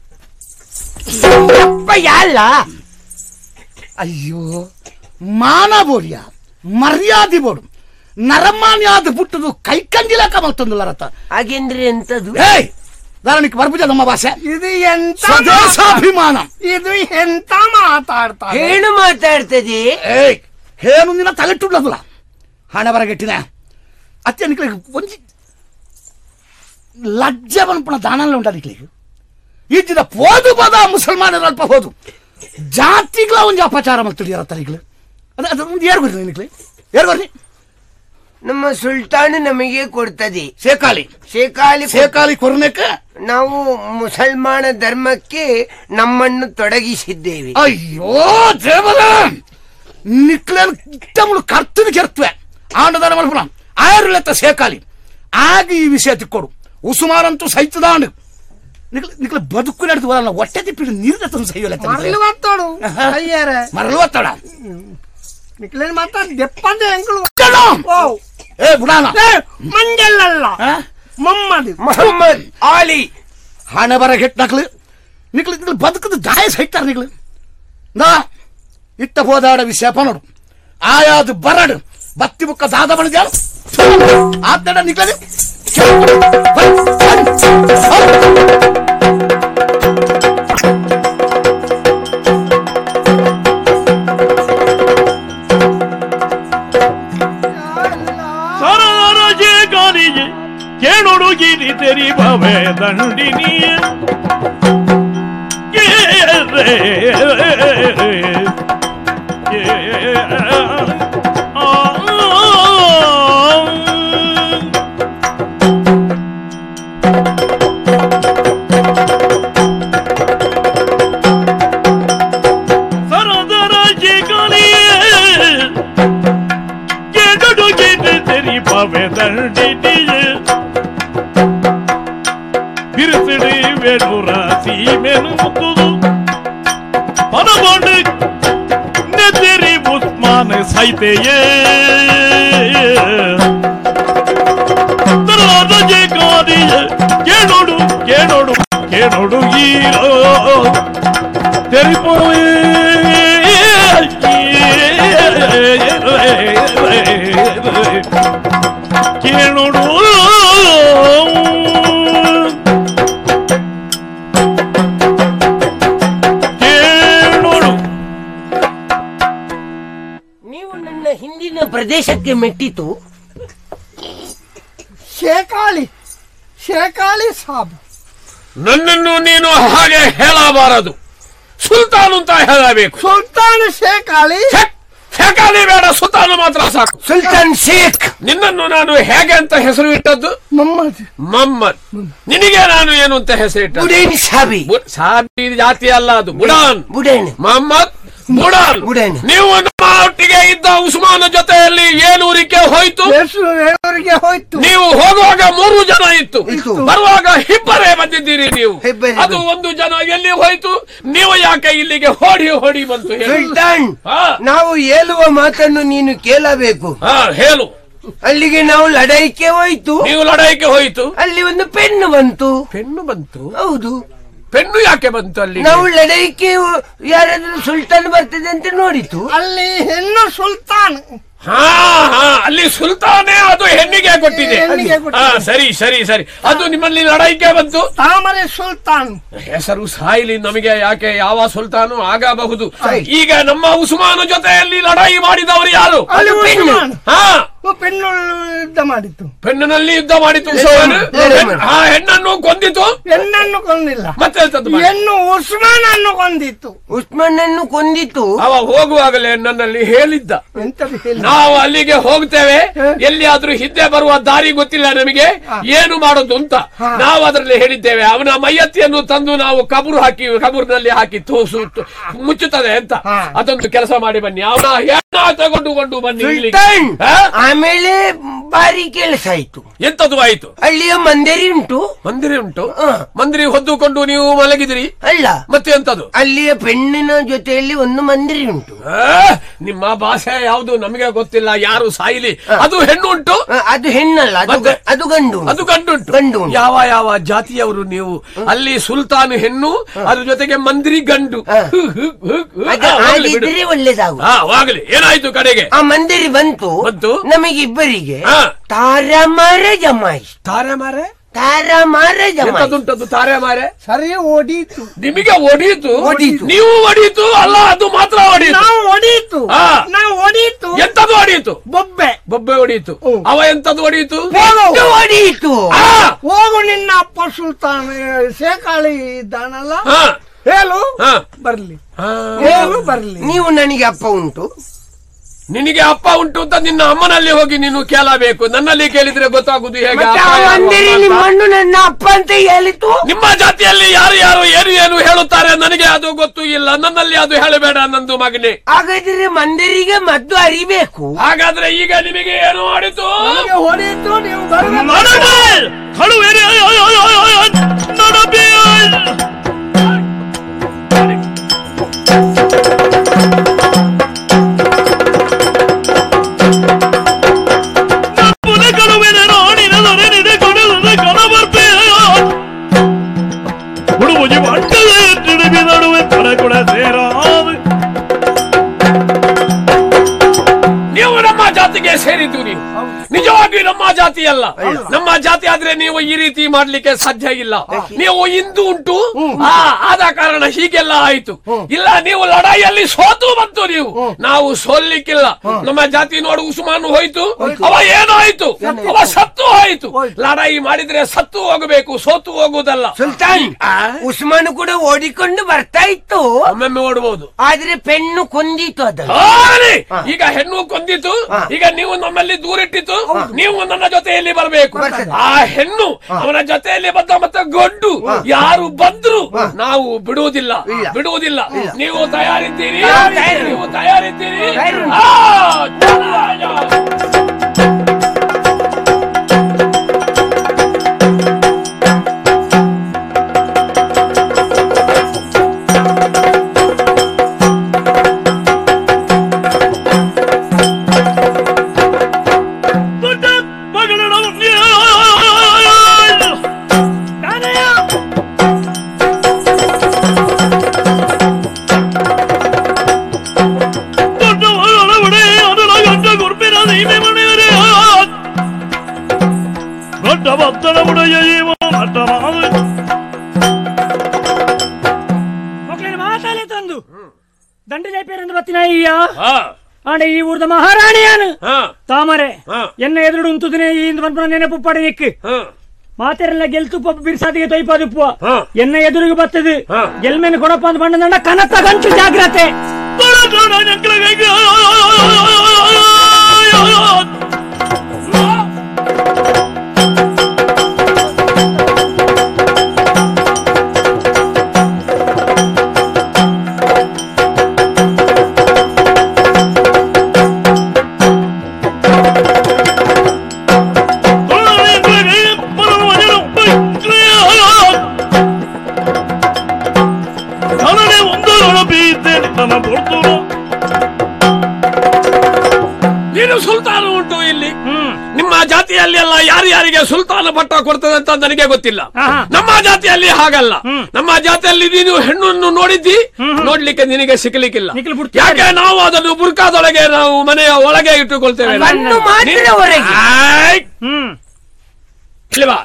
ಅಪ್ಪ ಯಾಲ್ಲ ಅಯ್ಯೋ ಮಾನ ಬೋಡಿಯ ಮರ್ಯಾದೆ ಬೋಡು ನರಮಾನ್ಯಾದ ಬುಟ್ಟದು ಕೈ ಕಂದಿಲಕ ಮಲ್ತೊಂದುಲ್ಲ ರತ ಹಾಗೆಂದ್ರೆ ಎಂತದು ಏಯ್ ದಾರಣಿಕ್ ಬರ್ಬುಜ ನಮ್ಮ ಭಾಷೆ ಇದು ಎಂತ ಸ್ವದೇಶಾಭಿಮಾನ ಇದು ಎಂತ ಮಾತಾಡ್ತಾ ಹೇಣು ಮಾತಾಡ್ತದೆ ಏಯ್ ಹೇನು ನಿನ್ನ ತಲೆಟ್ಟುಳ್ಳದುಲ್ಲ ಹಣೆ ಬರಗೆಟ್ಟಿನ ಅತ್ತೆ ನಿಕ್ಲಿಗೆ ಒಂಜಿ ಲಜ್ಜೆ ಬನ್ಪುಣ ದಾನಲ್ಲ ಉಂಟ ನಿಕ್ಲಿಗೆ ಇದ್ದಿದ ಪೋದು ಪದ ಮುಸಲ್ಮಾನರು ಅಲ್ಪ ಹೋದು ಜಾತಿಗಳ ಒಂಜಿ ಅಪಚಾರ ಮಾಡ್ತಿದ್ದೀರ ತಲೆಗಳು ಅದು ಅದು ಒಂದು ಏರ್ ಬರ್ರಿ ನಿಕ್ಲಿ ಏರ್ ಬರ್ರಿ ನಮ್ಮ ಸುಲ್ತಾನ್ ನಮಗೆ ಕೊಡ್ತದೆ ಸೇಕಾಲಿ ಶೇಕಾಲಿ ಸೇಕಾಲಿ ಕೊರ್ನೆಕ ನಾವು ಮುಸಲ್ಮಾನ ಧರ್ಮಕ್ಕೆ ನಮ್ಮನ್ನು ತೊಡಗಿಸಿದ್ದೇವೆ ಅಯ್ಯೋ ದೇವರ ನಿಕ್ಲೇನ್ ತಮ್ಮಳು ಕರ್ತನ ಕೆರ್ತವೆ ಆಂಡದಾನ ಮಲ್ಪುಣ ಆಯುರ್ಲೆತ್ತ ಸೇಕಾಲಿ ಆಗ ಈ ವಿಷಯ ತಿಕ್ಕೊಡು ಉಸುಮಾರಂತೂ ಸಹಿತದಾಂಡು ನಿಕ್ಲ ನಿಕ್ಲ ಬದುಕು ನಡೆದು ಬರಲ್ಲ ಹೊಟ್ಟೆ ತಿಪ್ಪಿಡು ನೀರಿನ ತಂದು ಸಹಿಯೋಲೆತ್ತ ಮರಳು ಬತ್ತೋಡು ಅಯ್ಯಾರೆ ಮರಳು ಒತ್ತಡ ನಿಕ್ಲೇನ್ ಮಾತಾಡ್ ದೆಪ್ಪಂದೆ ಎಂಕಳು ಓ ಏ ಬುಡಾನ ಏ, ಮಂಜಲ್ಲಲ್ಲ ಮಮ್ಮದ್ ಮೊಹಮ್ಮದ್ ಆಲಿ ಹಣೆ ಬರ ಗೆಟ್ ನಕ್ಲು ನಿಕ್ಲು ನಿಕ್ಲು ಬದುಕದ ದಾಯ ಸಹಿತಾರ ನಿಕ್ಲು ನಾ ಇಟ್ಟ ಹೋದಾಡ ವಿಷಯ ಪನೋಡು ಆಯಾದು ಬರಡು ಬತ್ತಿ ಬುಕ್ಕ ದಾದ ಬಣಿದ ಆತಡ ನಿಕ್ಲದೆ ಸರದರಜೆ ಕಾಲಿಜೆ ಕೇಳೋಡು ಗಿರಿ ತೆರಿ ಭವೆ ದಂಡಿನಿಯ ಏ ರೇ, ಏ, ಆ, ಸರದರಜೆ ಕಾಲಿಯೇ ಮೇನು ಮುತ್ತುದು ಪನಗೊಂಡು ನೆದರಿ ಉಸ್ಮಾನ್ ಸೈತೆಯೇ ರಾಜಜೆ ಗಾದಿಯ ಕೇಳೋಡು ಕೇಳೋಡು ಕೇಳೋಡು ಹೀರೋ ತೆರಿಪೋಯೇ ಕೇಳೋಡು ಕೇಳೋಡು ನೀವು ನನ್ನ ಹಿಂದಿನ ಪ್ರದೇಶಕ್ಕೆ ಮೆಟ್ಟಿತು ಶೇಕಾಳಿ ಶೇಕಾಳಿ ಸಾಬ್ ನನ್ನನ್ನು ನೀನು ಹಾಗೆ ಹೇಳಬಾರದು ಸುಲ್ತಾನ್ ಅಂತ ಹೇಳಬೇಕು ಸುಲ್ತಾನ್ ಶೇಕಾಳಿ ಶೇಖಾಲಿ ಬೇಡ ಸುಲ್ತಾನ್ ಮಾತ್ರ ಸಾಕು ಸುಲ್ತಾನ್ ಶೇಖ್ ನಿನ್ನನ್ನು ನಾನು ಹೇಗೆ ಅಂತ ಹೆಸರು ಇಟ್ಟದ್ದು ಮೊಹಮ್ಮದ್ ಮಮ್ಮದ್ ನಿನಗೆ ನಾನು ಏನು ಅಂತ ಹೆಸರಿಟ್ಟದ್ದು ಬುಡೇನ್ ಸಾಬಿ ಬು- ಸಾಬಿ ಜಾತಿ ಅಲ್ಲ ಅದು ಬುಡಾನ್ ಬುಡೇನ್ ಮೊಹಮ್ಮದ್ ಬುಡಾನ್ ಬುಡೇನ್. ನೀವು ನಮ್ಮ ಒಟ್ಟಿಗೆ ಇದ್ದ ಉಸ್ಮಾನ ಜೊತೆಯಲ್ಲಿ ಏನೂರಿಗೆ ಹೋಯ್ತು ಎಷ್ಟು ಹೇಳೋರಿಗೆ ಹೋಯ್ತು ನೀವು ಹೋಗುವಾಗ ಮೂರು ಜನ ಇತ್ತು ಇತ್ತು. ಬರುವಾಗ ಇಬ್ಬರೇ ಬಂದಿದ್ದೀರಿ ನೀವು ಇಬ್ಬರೇ ಅದು ಒಂದು ಜನ ಎಲ್ಲಿ ಹೋಯ್ತು ನೀವು ಯಾಕೆ ಇಲ್ಲಿಗೆ ಹೊಡಿ ಹೊಡಿ ಬಂತು ಹೇಳಿ ಸುಲ್ತಾನ್ ಹಾ. ನಾವು ಹೇಳುವ ಮಾತನ್ನು ನೀನು ಕೇಳಬೇಕು ಹಾ ಹೇಳು ಅಲ್ಲಿಗೆ ನಾವು ಲಡಾಯಿಕೆ ಹೋಯ್ತು ನೀವು ಲಡಾಯಿಗೆ ಹೋಯ್ತು ಅಲ್ಲಿ ಒಂದು ಪೆನ್ನು ಬಂತು ಪೆನ್ನು ಬಂತು ಹೌದು ಪೆನ್ನು ಯಾಕೆ ಬಂತು ಅಲ್ಲಿ ನಾವು ಲಡಾಯಿಕೆ ಯಾರಾದ್ರೂ ಸುಲ್ತಾನ್ ಬರ್ತದೆ ಅಂತ ನೋಡಿತು ಅಲ್ಲಿ ಹೆಣ್ಣು ಸುಲ್ತಾನ್ ಹಾ ಹಾ ಅಲ್ಲಿ ಸುಲ್ತಾನೇ ಅದು ಹೆಣ್ಣಿಗೆ ಕೊಟ್ಟಿದೆ ಹೆಣ್ಣಿಗೆ ಕೊಟ್ಟಿದೆ. ಹಾ ಸರಿ ಸರಿ ಸರಿ ಅದು ನಿಮ್ಮಲ್ಲಿ ಲಡಾಯಿಗೆ ಬಂತು ತಾಮರೆ ಸುಲ್ತಾನ್ ಹೆಸರು ಸಾಯಿಲಿ ನಮಗೆ ಯಾಕೆ ಯಾವ ಸುಲ್ತಾನು ಆಗಬಹುದು ಈಗ ನಮ್ಮ ಉಸ್ಮಾನ ಜೊತೆಯಲ್ಲಿ ಲಡಾಯಿ ಮಾಡಿದವರು ಯಾರು ಅಲ್ಲಿ ಅದು ಪೆನ್ನು. ಉಸ್ಮಾನ್ ಹಾ ಪೆಣ್ಣು ಯುದ್ಧ ಮಾಡಿತ್ತು ಪೆನ್ನಿನಲ್ಲಿ ಯುದ್ಧ ಮಾಡಿತು ಉಸ್ಮಾನ್ ಹೆಣ್- ಆ ಹೆಣ್ಣನ್ನು ಕೊಂದಿತು ಹೆಣ್ಣನ್ನು ಕೊಂದಿಲ್ಲ ಮತ್ತೆ ಎಂತದ್ದು ಮಾಡಿತು? ಹೆಣ್ಣು ಉಸ್ಮಾನ್ ಅನ್ನು ಕೊಂದಿತ್ತು ಉಸ್ಮಾನ್ ಅನ್ನು ಕೊಂದಿತು ಅವ ಹೋಗುವಾಗಲೇ ನನ್ನಲ್ಲಿ ಹೇಳಿದ್ದ ಎಂತದು ಹೇಳಿ ನಾವು ಅಲ್ಲಿಗೆ ಹೋಗ್ತೇವೆ ಎಲ್ಲಿಯಾದ್ರೂ ಹಿಂದೆ ಬರುವ ದಾರಿ ಗೊತ್ತಿಲ್ಲ ನಮಗೆ ಏನು ಮಾಡೋದು ಅಂತ ನಾವು ಅದರಲ್ಲಿ ಹೇಳಿದ್ದೇವೆ ಅವನ ಮೈಯತ್ತಿಯನ್ನು ತಂದು ನಾವು ಕಬರು ಹಾಕಿ ಕಬೂರಿನಲ್ಲಿ ಹಾಕಿ ತೋಸು ತು- ಮುಚ್ಚುತ್ತದೆ ಅಂತ ಅದೊಂದು ಕೆಲಸ ಮಾಡಿ ಬನ್ನಿ ಅವನ ಹೆಣ್ಣ ತಗೊಂಡುಕೊಂಡು ಬನ್ನಿ ಇಲ್ಲಿಗೆ. ಸುಲ್ತಾನ್ ಹಾ? ಆಮೇಲೆ ಭಾರಿ ಕೆಲಸ ಆಯ್ತು ಎಂತದು ಆಯ್ತು ಅಲ್ಲಿಯ ಮಂದಿರಿ ಉಂಟು ಮಂದಿರ ಉಂಟು ಹಾ. ಮಂದಿರಿ ಹೊದ್ದುಕೊಂಡು ನೀವು ಮಲಗಿದಿರಿ ಅಲ್ಲ ಮತ್ತೆ ಎಂತದು ಅಲ್ಲಿಯ ಪೆಣ್ಣಿನ ಜೊತೆಯಲ್ಲಿ ಒಂದು ಮಂದಿರಿ ಉಂಟು ಆ, ನಿಮ್ಮ ಭಾಷೆ ಯಾವುದು ನಮಗೆ ಗೊತ್ತಿಲ್ಲ ಯಾರು ಸಾಯಿಲಿ ಅದು ಹೆಣ್ಣು ಉಂಟು ಆ, ಅದು ಹೆಣ್ಣಲ್ಲ ಅದು ಮತ್ತೆ? ಗ- ಅದು ಗಂಡು ಉಂಟು. ಅದು ಗಂಡುಂಟು ಗಂಡು ಉಂಟು. ಯಾವ ಯಾವ ಜಾತಿಯವರು ನೀವು ಅಲ್ಲಿ ಸುಲ್ತಾನ್ ಹೆಣ್ಣು ಅದ್ರ ಜೊತೆಗೆ ಮಂದಿರಿ ಗಂಡು ಹಾ. ಹು, ಹು, ಹು, ಹು. ಅದು ಆ, ಹೋಗ್ಲಿ ಬಿಡು. ಆಗಿದ್ರೆ ಒಳ್ಳೇದಾಗು ಹಾ ಆಗ್ಲಿ ಏನಾಯ್ತು ಕಡೆಗೆ ಆ ಮಂದಿರಿ ಬಂತು ಬಂತು? ನಮಗಿಬ್ಬರಿಗೆ ಹಾ. ತಾರಮಾರ ಜಮಾಯಿಸ್ ತಾರೆ ಮಾರೆ ತಾರಮಾರ ಜಮಾಯಿಸ್ ಎಂತದುಂಟದು ತಾರೆ ಮಾರೆ ಸರಿ ಓಡೀತು ನಿಮಗೆ ಒಡೀತು ಒಡೀತು. ನೀವು ಒಡೀತು ಅಲ್ಲ ಅದು ಮಾತ್ರ ಒಡೀತು ನಾವು ಹೊಡೀತು ಹಾ. ನಾವು ಹೊಡೀತು ಎಂತದು ಹೊಡೀತು ಬೊಬ್ಬೆ ಬೊಬ್ಬೆ ಹೊಡೀತು ಅವ ಎಂತದು ಹೊಡೀತು ಎಷ್ಟು ಹೊಡೀತು ಆ, ಹೋಗು ನಿನ್ನ ಅಪ್ಪ ಸುಲ್ತಾನ್ ಶೇಖಾಳಿ ಇದ್ದಾನಲ್ಲ ಹಾ, ಹೇಳು ಹಾ, ಬರ್ಲಿ ಹಾ. ಹೇಳು ಬರ್ಲಿ ನೀವು ನನಗೆ ಅಪ್ಪ ಉಂಟು ನಿನಗೆ ಅಪ್ಪ ಉಂಟು ಅಂತ ನಿನ್ನ ಅಮ್ಮನಲ್ಲಿ ಹೋಗಿ ನೀನು ಕೇಳಬೇಕು ನನ್ನಲ್ಲಿ ಕೇಳಿದ್ರೆ ಗೊತ್ತಾಗುದು ಹೇಗೆ ಮತ್ತೆ ಅಪ್ಪ ಆ ಯಾರು ಮಂದಿರಿ ಅಮ್ಮ ಅಂತ. ನಿಮ್ಮನ್ನು ನನ್ನ ಅಪ್ಪ ಅಂತ ಹೇಳಿತು ನಿಮ್ಮ ಜಾತಿಯಲ್ಲಿ ಯಾರು ಯಾರು ಏನು ಏನು ಹೇಳುತ್ತಾರೆ ನನಗೆ ಅದು ಗೊತ್ತು ಇಲ್ಲ ನನ್ನಲ್ಲಿ ಅದು ಹೇಳಬೇಡ ನಂದು ಮಗನೇ ಹಾಗಾದ್ರೆ ಮಂದಿರಿಗೆ ಮದ್ದು ಅರಿಬೇಕು ಹಾಗಾದ್ರೆ ಈಗ ನಿಮಗೆ ಏನು ಮಾಡಿತು ನಮಗೆ ಹೊಡೀತು ನೀವು ಬರ್ಬೇಕು ನಡಬೆ ಕಳುವೆರೆ ನಡಬೆ ನಮ್ಮನೆ ಕಳುವೆರೆ ನಾಡಿನ ನರೆನಿದೆ ಕೊಡಲದ ಕಳಬರ್ಪೆ ಹುಡುಬುಜಿ ಮಂಡಲೆ ತಿರುಗಿ ನಡುವೆ ತಲೆ ಕೂಡ ಸೇರಾವೆ ನೀವು ನಮ್ಮ ಜಾತಿಗೆ ಸೇರಿದ್ದು ನೀವು ನಿಜವಾಗಿ ನಮ್ಮ ಜಾತಿ ಅಲ್ಲ ನಮ್ಮ ಜಾತಿ ಆದ್ರೆ ನೀವು ಈ ರೀತಿ ಮಾಡ್ಲಿಕ್ಕೆ ಸಾಧ್ಯ ಇಲ್ಲ ನೀವು ಇಂದು ಉಂಟು ಆ, ಆದ ಕಾರಣ ಹೀಗೆಲ್ಲ ಆಯ್ತು ಇಲ್ಲ ನೀವು ಲಡಾಯಿಯಲ್ಲಿ ಸೋತು ಬಂತು ನೀವು ನಾವು ಸೋಲ್ಲಿಕ್ಕಿಲ್ಲ ನಮ್ಮ ಜಾತಿ ನೋಡು ಉಸ್ಮಾನ್ ಹೋಯ್ತು ಅವ ಏನಾಯ್ತು ಅವ ಸತ್ತು ಹೋಯ್ತು ಲಡಾಯಿ ಮಾಡಿದ್ರೆ ಸತ್ತು ಹೋಗಬೇಕು ಸೋತು ಹೋಗುವುದಲ್ಲ ಸುಲ್ತಾನ್ ಆ? ಉಸ್ಮಾನ್ ಕೂಡ ಓಡಿಕೊಂಡು ಬರ್ತಾ ಇತ್ತು ಒಮ್ಮೊಮ್ಮೆ ಓಡಬಹುದು ಆದ್ರೆ ಪೆಣ್ಣು ಕೊಂದಿತ್ತು ಅದನ್ನು ಆಗಲಿ ಈಗ ಹೆಣ್ಣು ಕೊಂದಿತು ಈಗ ನೀವು ನಮ್ಮಲ್ಲಿ ದೂರಿಟ್ಟಿತು ನೀವು ನನ್ನ ಜೊತೆಯಲ್ಲಿ ಬರಬೇಕು ಆ ಹೆಣ್ಣು ಅವನ ಜೊತೆಯಲ್ಲಿ ಬಂದ ಮತ್ತೆ ಗಂಡು ಯಾರು ಬಂದ್ರು ನಾವು ಬಿಡುವುದಿಲ್ಲ ಬಿಡುವುದಿಲ್ಲ ನೀವು ತಯಾರಿದ್ದೀರಿ ನೀವು ತಯಾರಿದ್ದೀರಿ ಆ, ಜಯ! ದಂಡ ಜೈಪೇರೆಂದು ಬತ್ತಿನ ಅಯ್ಯ ಹಾ ಆಂಡೆ ಈ ಊರ್ದ ಮಹಾರಾಣಿಯಾನು ಹಾ ತಾಮರೆ ಹಾ. ಎನ್ನ ಎದುರು ಉಂತುದಿನೇ ಈ ಇಂದು ಪನ್ಪುನ ನೆನಪು ಪಡೆ ನಿಕ್ಕು ಹಾ ಮಾತೆರೆಲ್ಲ ಗೆಲ್ತು ಪಪ್ಪ ಬಿರ್ಸಾದಿಗೆ ತೊಯ್ಪದುಪ್ಪು ಹಾ. ಎನ್ನ ಎದುರಿಗೆ ಬತ್ತದು ಹಾ. ಗೆಲ್ಮೇನು ಕೊಡಪ್ಪ ಅಂತ ಬಣ್ಣ ದಂಡ ಕನತ್ತ ಗಂಟು ಜಾಗ್ರತೆ ತನನೆ ಒಂದು ಬೀದ್ದೇನೆ ನನ್ನ ಕೊಡ್ತು ನೀನು ಸುಲ್ತಾನ ಉಂಟು ಇಲ್ಲಿ ನಿಮ್ಮ ಜಾತಿಯಲ್ಲಿ ಎಲ್ಲ ಯಾರ್ಯಾರಿಗೆ ಸುಲ್ತಾನ ಪಟ್ಟ ಕೊಡ್ತದೆ ಅಂತ ನನಗೆ ಗೊತ್ತಿಲ್ಲ ಆಹಾ. ನಮ್ಮ ಜಾತಿಯಲ್ಲಿ ಹಾಗಲ್ಲ ನಮ್ಮ ಜಾತಿಯಲ್ಲಿ ನೀನು ಹೆಣ್ಣನ್ನು ನೋಡಿದ್ದಿ ನೋಡ್ಲಿಕ್ಕೆ ನಿನಗೆ ಸಿಗ್ಲಿಕ್ಕಿಲ್ಲ ನಿಖಿಲ್ ಬಿಡ್ತಾರೆ. ಯಾಕೆ ನಾವು ಅದನ್ನು ಬುರ್ಕಾದೊಳಗೆ ನಾವು ಮನೆಯ ಒಳಗೆ ಇಟ್ಟುಕೊಳ್ತೇವೆ ಕಣ್ಣು ಮಾತ್ರ ನೀನು- ಹೊರಗೆ. ಆಯ್! ಹ್ಮ್ ಇಲ್ವಾ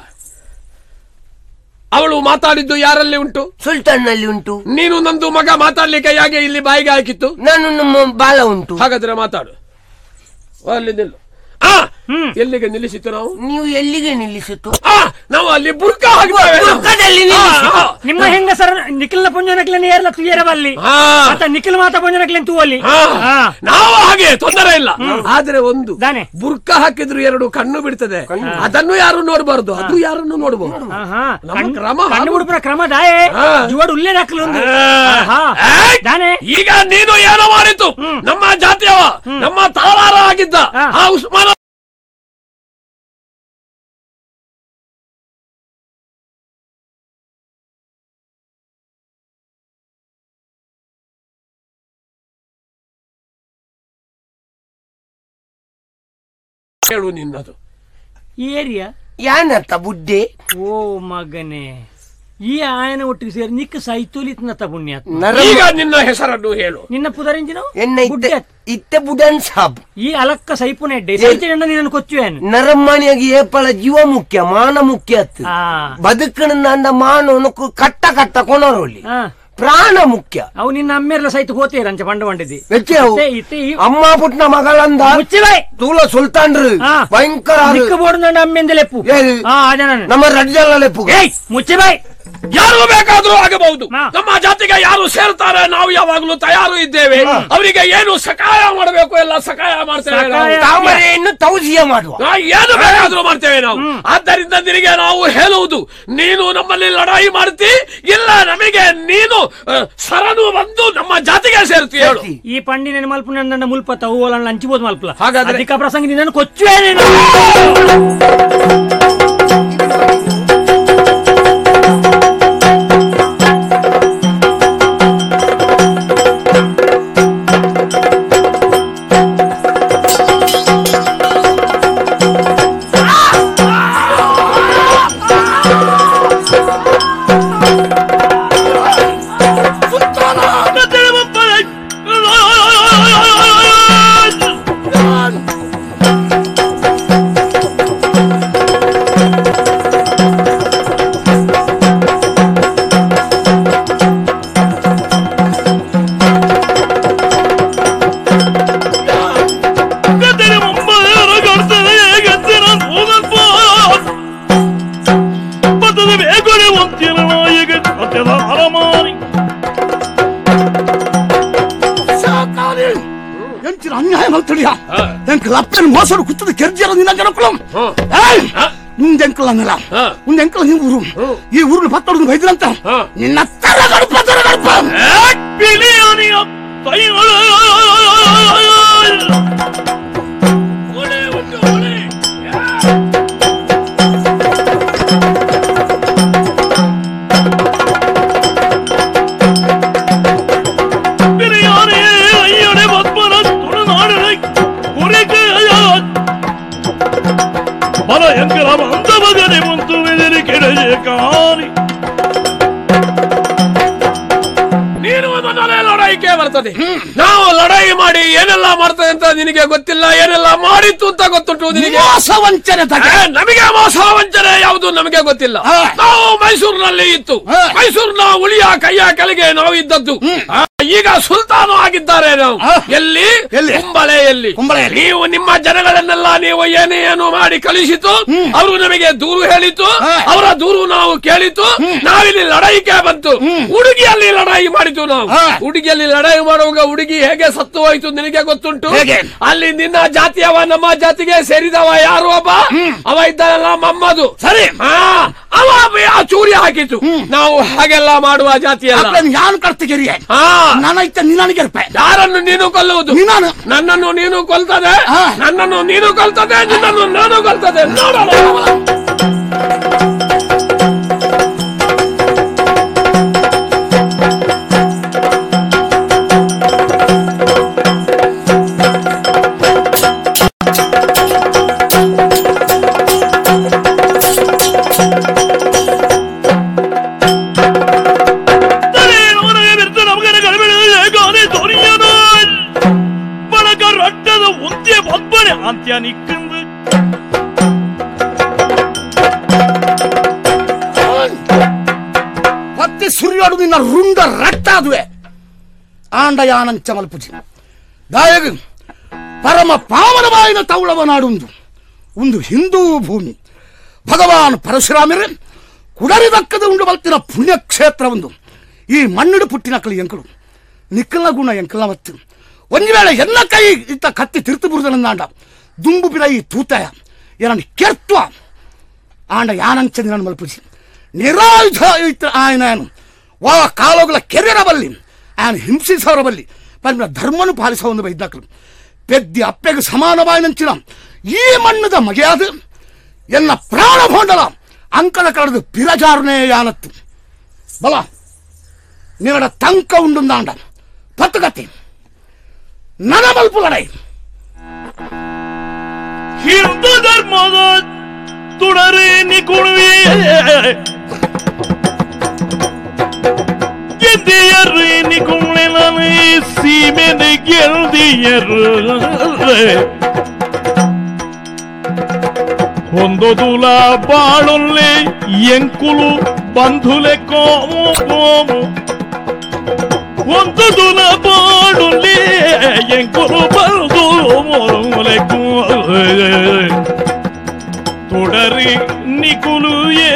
ಅವಳು ಮಾತಾಡಿದ್ದು ಯಾರಲ್ಲಿ ಉಂಟು ಸುಲ್ತಾನ್ ನಲ್ಲಿ ಉಂಟು ನೀನು ನಂದು ಮಗ ಮಾತಾಡ್ಲಿಕ್ಕೆ ಯಾಕೆ ಇಲ್ಲಿ ಬಾಯಿಗೆ ಹಾಕಿತ್ತು ನಾನು ನಮ್ಮ ಬಾಲ ಉಂಟು ಹಾಗಾದ್ರೆ ಮಾತಾಡು ಅಲ್ಲಿ ನಿಲ್ಲು ಆ ಎಲ್ಲಿಗೆ ನಿಲ್ಲಿಸಿತ್ತು ನಾವು ನೀವು ಎಲ್ಲಿಗೆ ನಿಲ್ಲಿಸಿತು ಆ, ನಾವು ಅಲ್ಲಿ ಬುರ್ಕ ಹಾಕ್ತೇವೆ ಬುರ್ಕದಲ್ಲಿ ಆ, ನಿಲ್ಲಿಸಿ. ಆ, ನಿಮ್ಮ ಹೆಂಗಸರ ನಿಖಿಲ್ನ ಪುಂಜನಕ್ಲೆನ್ ಏರ್ಲ ತುಯ್ಯರವಲ್ಲಿ ಆ. ಆತ ನಿಖಿಲ್ ಮಾತ ಪುಂಜನಕ್ಲೆನ್ ತೂವಲ್ಲಿ ಆ, ಆ. ನಾವು ಹಾಗೆ ತೊಂದರೆ ಇಲ್ಲ ಆದ್ರೆ ಒಂದು ದಾನೆ. ಬುರ್ಕ ಹಾಕಿದ್ರು ಎರಡು ಕಣ್ಣು ಬಿಡ್ತದೆ ಅದನ್ನು ಯಾರು ನೋಡಬಾರದು ಅದು ಯಾರನ್ನು ನೋಡಬಹುದು ಆಹಾ. ನಮ್ಮ ಕಣ್- ಕ್ರಮ ಕಣ್ಣು ಹಾಗು. ಬಿಡುಪುರ ಕ್ರಮ ದಾಯೆ ಆ. ಜುವಡು ಉಲ್ಲೇನ ಹಾಕ್ಲು ಒಂದು ಆಹಾ. ಏಯ್! ದಾನೆ ಈಗ ನೀನು ಏನೋ ಮಾಡಿತು ನಮ್ಮ ಜಾತಿಯವ ನಮ್ಮ ತಾಳಾರ ಆಗಿದ್ದ ಆ. ಆ ಉಸ್ಮಾನ ಹೇಳು ನಿನ್ನದು ಈ ಏರಿಯಾ ಯಾನತ್ತ ಬುಡ್ಡೆ ಓ ಮಗನೇ ಈ ಆಯನ ಒಟ್ಟಿಗೆ ಸೇರಿ ನಿಕ್ಕ ಸೈತೋಲಿತ್ನತ ಪುಣ್ಯಾತ್ಮ ನರ ಈಗ ನಿನ್ನ ಹೆಸರನ್ನು ಹೇಳು ನಿನ್ನ ಪುದರಿಂಜಿನ ಎನ್ನ ಇತ್ತೆ ಇತ್ತೆ ಬುಡನ್ ಸಾಬ್ ಈ ಅಲಕ್ಕ ಸೈಪುನೆ ಎಡ್ಡೆ ಸೈತಣ್ಣ ನಿನ್ನ ಕೊಚ್ಚುವೇನು ನರಮ್ಮನಿಯಾಗಿ ಏಪಳ ಜೀವ ಮುಖ್ಯ ಮಾನ ಮುಖ್ಯ ಅತ್ತು ಆ ಬದುಕಣ ಅಂದ ಮಾನವನು ಕು- ಕಟ್ಟ ಕಟ್ಟ ಕೊನರೋಲಿ ಆ. ಪ್ರಾಣ ಮುಖ್ಯ ಅವು ನಿನ್ನ ಅಮ್ಮೆರ್ಲ ಸೈತ ಹೋತೀರಂಚ ಪಂಡ ಬಂಡಿದ್ದಿ ವ್ಯಕ್ತಿ ಅವು ಇತ್ತೆ- ಇತ್ತೆ ಈ- ಅಮ್ಮ ಪುಟ್ನ ಮಗಳಂದ ಮುಚ್ಚಿಬೈ ತೂಲ ಸುಲ್ತಾನ್ರು ಆ. ಭಯಂಕರ ಆರು. ನಿಕ್ಕ ಬೋರ್ಡ್ ಅಮ್ಮೆಂದ ಲೆಪ್ಪು ಏನ್? ಆ ಅದ ನಾನು ನಮ್ಮ ರಡ್ಜಲ್ಲ ಲೆಪ್ಪು ಏಯ್ ಮುಚ್ಚಿಬೈ ಯಾರು ಬೇಕಾದ್ರೂ ಆಗಬಹುದು ಹಾ. ನಮ್ಮ ಜಾತಿಗೆ ಯಾರು ಸೇರ್ತಾರೆ ನಾವು ಯಾವಾಗಲೂ ತಯಾರು ಇದ್ದೇವೆ ಅವರಿಗೆ ಏನು ಸಕಾಯ ಮಾಡಬೇಕು ಎಲ್ಲ ಸಕಾಯ ಮಾಡ್ತೇವೆ ನಾವು. ಸಕಾಯ. ತಾಮರೆಯನ್ನು ತೌಜಿಯ ಮಾಡುವ ನಾ ಏನು ಬೇಕಾದ್ರೂ ಮಾಡ್ತೇವೆ ನಾವು ಆದ್ದರಿಂದ ನಿನಗೆ ನಾವು ಹೇಳುವುದು ನೀನು ನಮ್ಮಲ್ಲಿ ಲಡಾಯಿ ಮಾಡ್ತಿ ಇಲ್ಲ ನಮಗೆ ನೀನು ಆ, ಸರನು ಬಂದು ನಮ್ಮ ಜಾತಿಗೆ ಸೇರ್ತಿ ಹೇಳು ಈ ಪಂಡಿನ ಮಲ್ಪು ನನ್ನ ಮುಲ್ಪತ್ತ ಹೂವಲ್ಲ ಹಂಚಿಬೋದು ಮಲ್ಪಲ ಹಾಗಾದ್ರೆ? ಅಧಿಕ ಪ್ರಸಂಗ ನಿನ್ನನ್ನು ಕೊಚ್ಚುವೇನೇನು ಗದ್ದೆಗೆ ಮುಂಬಾರ ಕೊಡ್ತದೆ ಗದ್ದೆ ನಾನು ಹೋಗಲ್ಪ ಬದ್ದದ ಬೇಗನೆ ಒಂತಿನ ನಾಯಿಗೆ ಸತ್ಯದ ಅರಮಾನಿ ಸಾಕಾಲಿ ಎಂಚಿನ ಅನ್ಯಾಯ ಮಾಡ್ತೀಯ ಎಂಕಲ್ ಅಪ್ಪನ ಮೋಸರು ಕುತ್ತದ ಕೆರ್ಜಿಯರ ನಿನ್ನ ಜನಕ್ಕಳು ಏಯ್ ನಿಂದ ಎಂಕಲ್ ಅನ್ನಲ್ಲ ಹಾ. ನಿಂದ ಎಂಕಲ್ ನೀವು ಊರು ಈ ಊರಿನ ಪತ್ತೊಡದು ಬೈದ್ರಂತ ಹಾ. ನಿನ್ನ ತರ ಗಡಪ ತರ ಗಡಪ ಬಿಲಿಯನಿಯ ಕೈಗಳು ಒಳ್ಳೆ ಉಂಟು, ಒಳ್ಳೆ. ಬಿರಿಯಾನಿ ಅಯ್ಯಡೆ ಬದ್ಮನ ತುಳುನಾಡನೆ ಕುರಿಕೆಯ ಬಲ ಎಂಕಲ ಬಂದ ಬಗನೆ ಮುಂತು ಮೆದರಿ ಕೆಡಜೆ ಕಾನಿ ನೀನು ನನ್ನಲ್ಲಿ ಲಡಾಯಿಕೆ ಬರ್ತದೆ ನಾವು ಲಡಾಯಿ ಮಾಡಿ ಏನೆಲ್ಲ ಮಾಡ್ತೇವೆ ಅಂತ ನಿನಗೆ ಗೊತ್ತಿಲ್ಲ ಏನೆಲ್ಲ ಮಾಡಿತ್ತು ಅಂತ ಗೊತ್ತುಂಟು ನಿನಗೆ ಮೋಸ ವಂಚನೆ ತಗೆ ಏ, ನಮಗೆ ಮೋಸ ವಂಚನೆ ಯಾವುದು ನಮಗೆ ಗೊತ್ತಿಲ್ಲ ಹಾ. ನಾವು ಮೈಸೂರಿನಲ್ಲಿ ಇತ್ತು ಹಾ. ಮೈಸೂರಿನ ಉಳಿಯ ಕೈಯ ಕೆಳಗೆ ನಾವು ಇದ್ದದ್ದು ಆ, ಈಗ ಸುಲ್ತಾನು ಆಗಿದ್ದಾರೆ ನಾವು ಆ. ಎಲ್ಲಿ ಎಲ್ಲಿ? ಕುಂಬಳೆಯಲ್ಲಿ ಕುಂಬಳೆಯಲ್ಲಿ. ನೀವು ನಿಮ್ಮ ಜನಗಳನ್ನೆಲ್ಲ ನೀವು ಏನೇ ಏನು ಮಾಡಿ ಕಳಿಸಿತು ಅವರು ನಮಗೆ ದೂರು ಹೇಳಿತು ಆ. ಅವರ ದೂರು ನಾವು ಕೇಳಿತು ನಾವಿಲ್ಲಿ ಲಡಾಯಿಕೆ ಬಂತು ಹುಡುಗಿಯಲ್ಲಿ ಲಡಾಯಿ ಮಾಡಿತು ನಾವು ಆ. ಹುಡುಗಿಯಲ್ಲಿ ಲಡಾಯಿ ಮಾಡುವಾಗ ಹುಡುಗಿ ಹೇಗೆ ಸತ್ತು ಹೋಯ್ತು ನಿನಗೆ ಗೊತ್ತುಂಟು ಹೇಗೆ? ಅಲ್ಲಿ ನಿನ್ನ ಜಾತಿಯವ ನಮ್ಮ ಜಾತಿಗೆ ಸೇರಿದವ ಯಾರು ಒಬ್ಬ ಅವ ಇದ್ದಾನಲ್ಲ ಮಮ್ಮದು ಸರಿ. ಆ, ಅವ ಆ ಚೂರಿ ಹಾಕಿತು ನಾವು ಹಾಗೆಲ್ಲ ಮಾಡುವ ಜಾತಿಯಲ್ಲ ಅಪ್ಪನ್ ಯಾನ್ ಕರ್ತಿಗಿರಿಯ ಹಾ ನನೈತೆ ನಿನಗೆ ಇರ್ಪೆ ಯಾರನ್ನು ನೀನು ಕೊಲ್ಲುವುದು ನೀನಾನು. ನನ್ನನ್ನು ನೀನು ಕೊಲ್ತದೆ ಹಾ. ನನ್ನನ್ನು ನೀನು ಕೊಲ್ತದೆ ನಿನ್ನನ್ನು ನಾನು ಕೊಲ್ತದೆ ನೋಡೋಣ ತಲೆ ಅವನಿಗೆ ಬಿರ್ತು ನಮಗನ ಕಡಿಮೆ ಗಾನೆ ದೊರೆಯನು ಬಳಕ ರಟ್ಟದ ಉಂತ್ಯ ಬಬ್ಬನೆ ಅಂತ್ಯ ನಿಕ್ಕಂದು ಪತ್ತಿ ಸುರಿಯೋಡು ನಿನ್ನ ರುಂಡ ರಕ್ತ ಅದುವೆ ಆಂಡಯಾನಂಚ ಮಲ್ಪುಜಿ ದಾಯಗ ಪರಮ ಪಾವನವಾಯಿನ ತೌಳವ ನಾಡುಂದು ಒಂದು ಹಿಂದೂ ಭೂಮಿ ಭಗವಾನ್ ಪರಶುರಾಮರೇ ಕುಡರಿದಕ್ಕದ ಉಂಡು ಬಲ್ತಿನ ಪುಣ್ಯಕ್ಷೇತ್ರ ಒಂದು ಈ ಮಣ್ಣಿಡು ಪುಟ್ಟಿನಕ್ಕಲು ಎಂಕಲು ನಿಕ್ಕಲ ಗುಣ ಎಂಕಲ ಮತ್ತು ಒಂದು ವೇಳೆ ಎನ್ನ ಕೈ ಇತ್ತ ಕತ್ತಿ ತಿರ್ತು ಬುರುದನಂದಾಂಡ ದುಂಬು ಬಿಡ ಈ ತೂತಾಯ ಏನನ್ನು ಕೆರ್ತುವ ಆಂಡ ಯಾನಂಚದಿ ನನ್ನ ಮಲ್ಪುಜಿ ನಿರಾಯುಧ ಇತ್ತ ಆಯನ ವಾ ಕಾಲೋಗಲ ಕೆರೆರ ಬಲ್ಲಿ ಆಯನ ಹಿಂಸಿಸೋರ ಬಲ್ಲಿ ಪಂದ್ರ ಧರ್ಮನು ಪಾಲಿಸೋ ಬೈದಾಕಲು ಪೆದ್ದಿ ಅಪ್ಪೆಗೆ ಸಮಾನವಾಯಿನಂಚಿನ ಈ ಮಣ್ಣದ ಮಗೆಯಾದ ಎನ್ನ ಪ್ರಾಣ ಭೋಂಡಲ ಅಂಕಣ ಕಳೆದು ಪಿರಜಾರುನೇ ಯಾನತ್ತು ಬಲ ನಿಗಡ ತಂಕ ಉಂಡುಂದಾಂಡ ಪತ್ತುಗತಿ ನನ ಮಲ್ಪು ಲಡೈ ಹಿಂದೂ ಧರ್ಮದ ತುಡರೆ ನಿಕುಳುವೆ ಗೆದ್ದಿಯರು ನಿಕುಳೆ ನಾನು ಸೀಮೆನ ಗೆಲ್ದಿಯರು ಹೊಂದೊದುಲ ಬಾಳೊಲ್ಲೆ ಎಂಕುಲು ಬಂಧುಲೆ ಕೋಮು ಕೋಮು ಹೊಂದೊದುಲ ಬಾಳುಲ್ಲೆ ಎಂಕುಲು ಬಂಧು ಮೊಲೆ തുടറി നികുലുയേ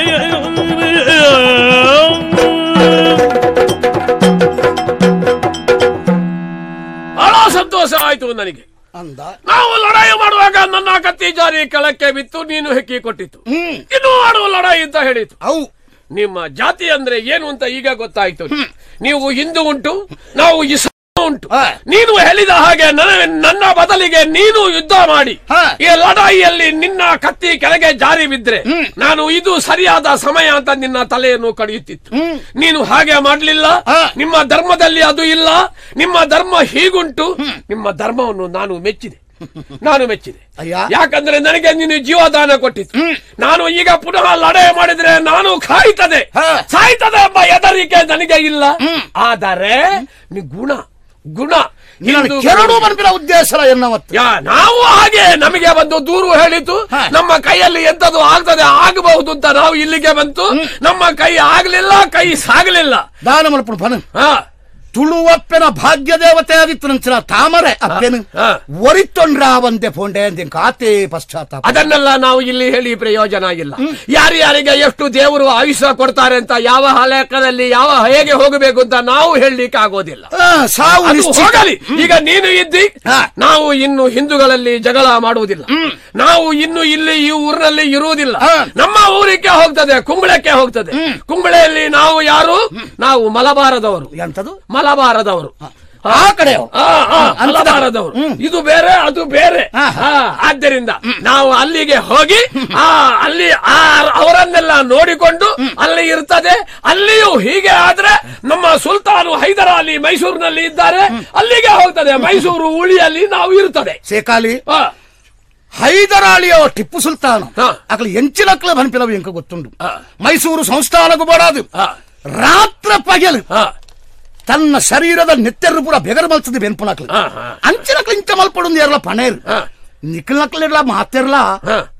ಬಹಳ ಸಂತೋಷ ಆಯ್ತು ನನಗೆ ಅಂದ ನಾವು ಲಡಾಯಿ ಮಾಡುವಾಗ ನನ್ನ ಕತ್ತಿ ಜಾರಿ ಕೆಳಕ್ಕೆ ಬಿತ್ತು ನೀನು ಹೆಕ್ಕಿ ಕೊಟ್ಟಿತ್ತು ಹ್ಮ್ ಇನ್ನು ಆಡುವ ಲಡಾಯಿ ಅಂತ ಹೇಳಿತು ಅವು ನಿಮ್ಮ ಜಾತಿ ಅಂದ್ರೆ ಏನು ಅಂತ ಈಗ ಗೊತ್ತಾಯ್ತು ನೀವು ಹಿಂದೂ ಉಂಟು ನಾವು ಇಸ್ಲಾಂ ಉಂಟು ಹಾ. ನೀನು ಹೇಳಿದ ಹಾಗೆ ನನ್ನ- ನನ್ನ ಬದಲಿಗೆ ನೀನು ಯುದ್ಧ ಮಾಡಿ ಹಾ. ಈ ಲಡಾಯಿಯಲ್ಲಿ ನಿನ್ನ ಕತ್ತಿ ಕೆಳಗೆ ಜಾರಿ ಬಿದ್ರೆ ನಾನು ಇದು ಸರಿಯಾದ ಸಮಯ ಅಂತ ನಿನ್ನ ತಲೆಯನ್ನು ಕಡಿಯುತ್ತಿತ್ತು ಹ್ಮ್. ನೀನು ಹಾಗೆ ಮಾಡ್ಲಿಲ್ಲ ಹಾ. ನಿಮ್ಮ ಧರ್ಮದಲ್ಲಿ ಅದು ಇಲ್ಲ ನಿಮ್ಮ ಧರ್ಮ ಹೀಗುಂಟು ನಿಮ್ಮ ಧರ್ಮವನ್ನು ನಾನು ಮೆಚ್ಚಿದೆ ನಾನು ಮೆಚ್ಚಿದೆ ಅಯ್ಯ. ಯಾಕಂದ್ರೆ ನನಗೆ ನೀನು ಜೀವದಾನ ಕೊಟ್ಟಿತ್ತು ನಾನು ಈಗ ಪುನಃ ಲಡಾಯಿ ಮಾಡಿದ್ರೆ ನಾನು ಕಾಯ್ತದೆ ಹಾ. ಸಾಯ್ತದೆ ಎಂಬ ಹೆದರಿಕೆ ನನಗೆ ಇಲ್ಲ ಆದರೆ ನಿ ಗುಣ ಗುಣ ನಿನ್ನ ಹಿಂದೂ ಕೆರಡು ಮನ್ಪಿನ ಉದ್ದೇಶ ಎನ್ನವತ್ತು ಯಾ ನಾವು ಹಾಗೆ ನಮಗೆ ಬಂದು ದೂರು ಹೇಳಿತು ಹಾ. ನಮ್ಮ ಕೈಯಲ್ಲಿ ಎಂತದು ಆಗ್ತದೆ ಆಗಬಹುದು ಅಂತ ನಾವು ಇಲ್ಲಿಗೆ ಬಂತು ನಮ್ಮ ಕೈ ಆಗ್ಲಿಲ್ಲ ಕೈ ಸಾಗಲಿಲ್ಲ ದಾನ ಮಲ್ಪುಣ ಪನ ಹಾ ತುಳುವಪ್ಪೆನ ಭಾಗ್ಯ ದೇವತೆ ಆಗಿತ್ತು ನಂಚಿನ ತಾಮರೆ ಅಪ್ಪೆನು ಹಾ. ಒರಿತೊಂಡ್ರ ಒಂದೆ ಫೋಂಡೆ ಅಂದಿನ ಕಾತೆ ಪಶ್ಚಾತ್ತಾಪ ಅದನ್ನೆಲ್ಲ ನಾವು ಇಲ್ಲಿ ಹೇಳಿ ಪ್ರಯೋಜನ ಇಲ್ಲ ಯಾರ್ಯಾರಿಗೆ ಎಷ್ಟು ದೇವರು ಆಯುಷ್ಯ ಕೊಡ್ತಾರೆ ಅಂತ ಯಾವ ಲೆಕ್ಕದಲ್ಲಿ ಯಾವ ಹೇಗೆ ಹೋಗಬೇಕು ಅಂತ ನಾವು ಹೇಳಲಿಕ್ಕೆ ಆಗೋದಿಲ್ಲ ಆ, ಸಾವು ಅದು ನಿಶ್ಚಿತ. ಹೋಗಲಿ ಈಗ ನೀನು ಇದ್ದಿ ಹಾ. ನಾವು ಇನ್ನು ಹಿಂದೂಗಳಲ್ಲಿ ಜಗಳ ಮಾಡುವುದಿಲ್ಲ ನಾವು ಇನ್ನು ಇಲ್ಲಿ ಈ ಊರಿನಲ್ಲಿ ಇರುವುದಿಲ್ಲ ಹಾ. ನಮ್ಮ ಊರಿಗೆ ಹೋಗ್ತದೆ ಕುಂಬಳಕ್ಕೆ ಹೋಗ್ತದೆ ಕುಂಬಳೆಯಲ್ಲಿ ನಾವು ಯಾರು ನಾವು ಮಲಬಾರದವರು ಎಂತದು ಮಲಬಾರದವರು ಆ ಕಡೆ ಆ, ಆ, ಮಲಬಾರದವರು ಇದು ಬೇರೆ ಅದು ಬೇರೆ ಹಾ. ಆ, ಆದ್ದರಿಂದ ನಾವು ಅಲ್ಲಿಗೆ ಹೋಗಿ ಆ ಅಲ್ಲಿ ಆ ಅವರನ್ನೆಲ್ಲ ನೋಡಿಕೊಂಡು ಅಲ್ಲಿ ಇರ್ತದೆ ಅಲ್ಲಿಯೂ ಹೀಗೆ ಆದ್ರೆ ನಮ್ಮ ಸುಲ್ತಾನು ಹೈದರ ಅಲಿ ಮೈಸೂರಿನಲ್ಲಿ ಇದ್ದಾರೆ ಅಲ್ಲಿಗೆ ಹೋಗ್ತದೆ ಮೈಸೂರು ಉಳಿಯಲ್ಲಿ ನಾವು ಇರ್ತದೆ ಸೇಕಾಲಿ ಆ, ಹೈದರಾಳಿಯ ಟಿಪ್ಪು ಸುಲ್ತಾನ್ ಹಾ. ಅಕ್ಲ ಎಂಚಿನಕ್ಲ ಬನ್ಪಿನವು ಎಂಕ ಗೊತ್ತುಂಡು ಹಾ. ಮೈಸೂರು ಸಂಸ್ಥಾನಕ್ಕೂ ಬೋಡಾದು ಆ, ರಾತ್ರ ಪಗಲು ಆ, ತನ್ನ ಶರೀರದ ನೆತ್ತೆರು ಪೂರ ಬೆಗರು ಮಲ್ಸದು ಬೆನ್ಪುನಕ್ಲು ಹಾ, ಹಾ. ಅಂಚಿನಕ್ಲ ಇಂಚ ಮಲ್ಪಡುಂದು ಎರಲ ಪಣೇರು ಹಾ. ನಿಖಲ್ನಕ್ಲಿರ್ಲ ಮಾತಿರ್ಲ ಹಾ.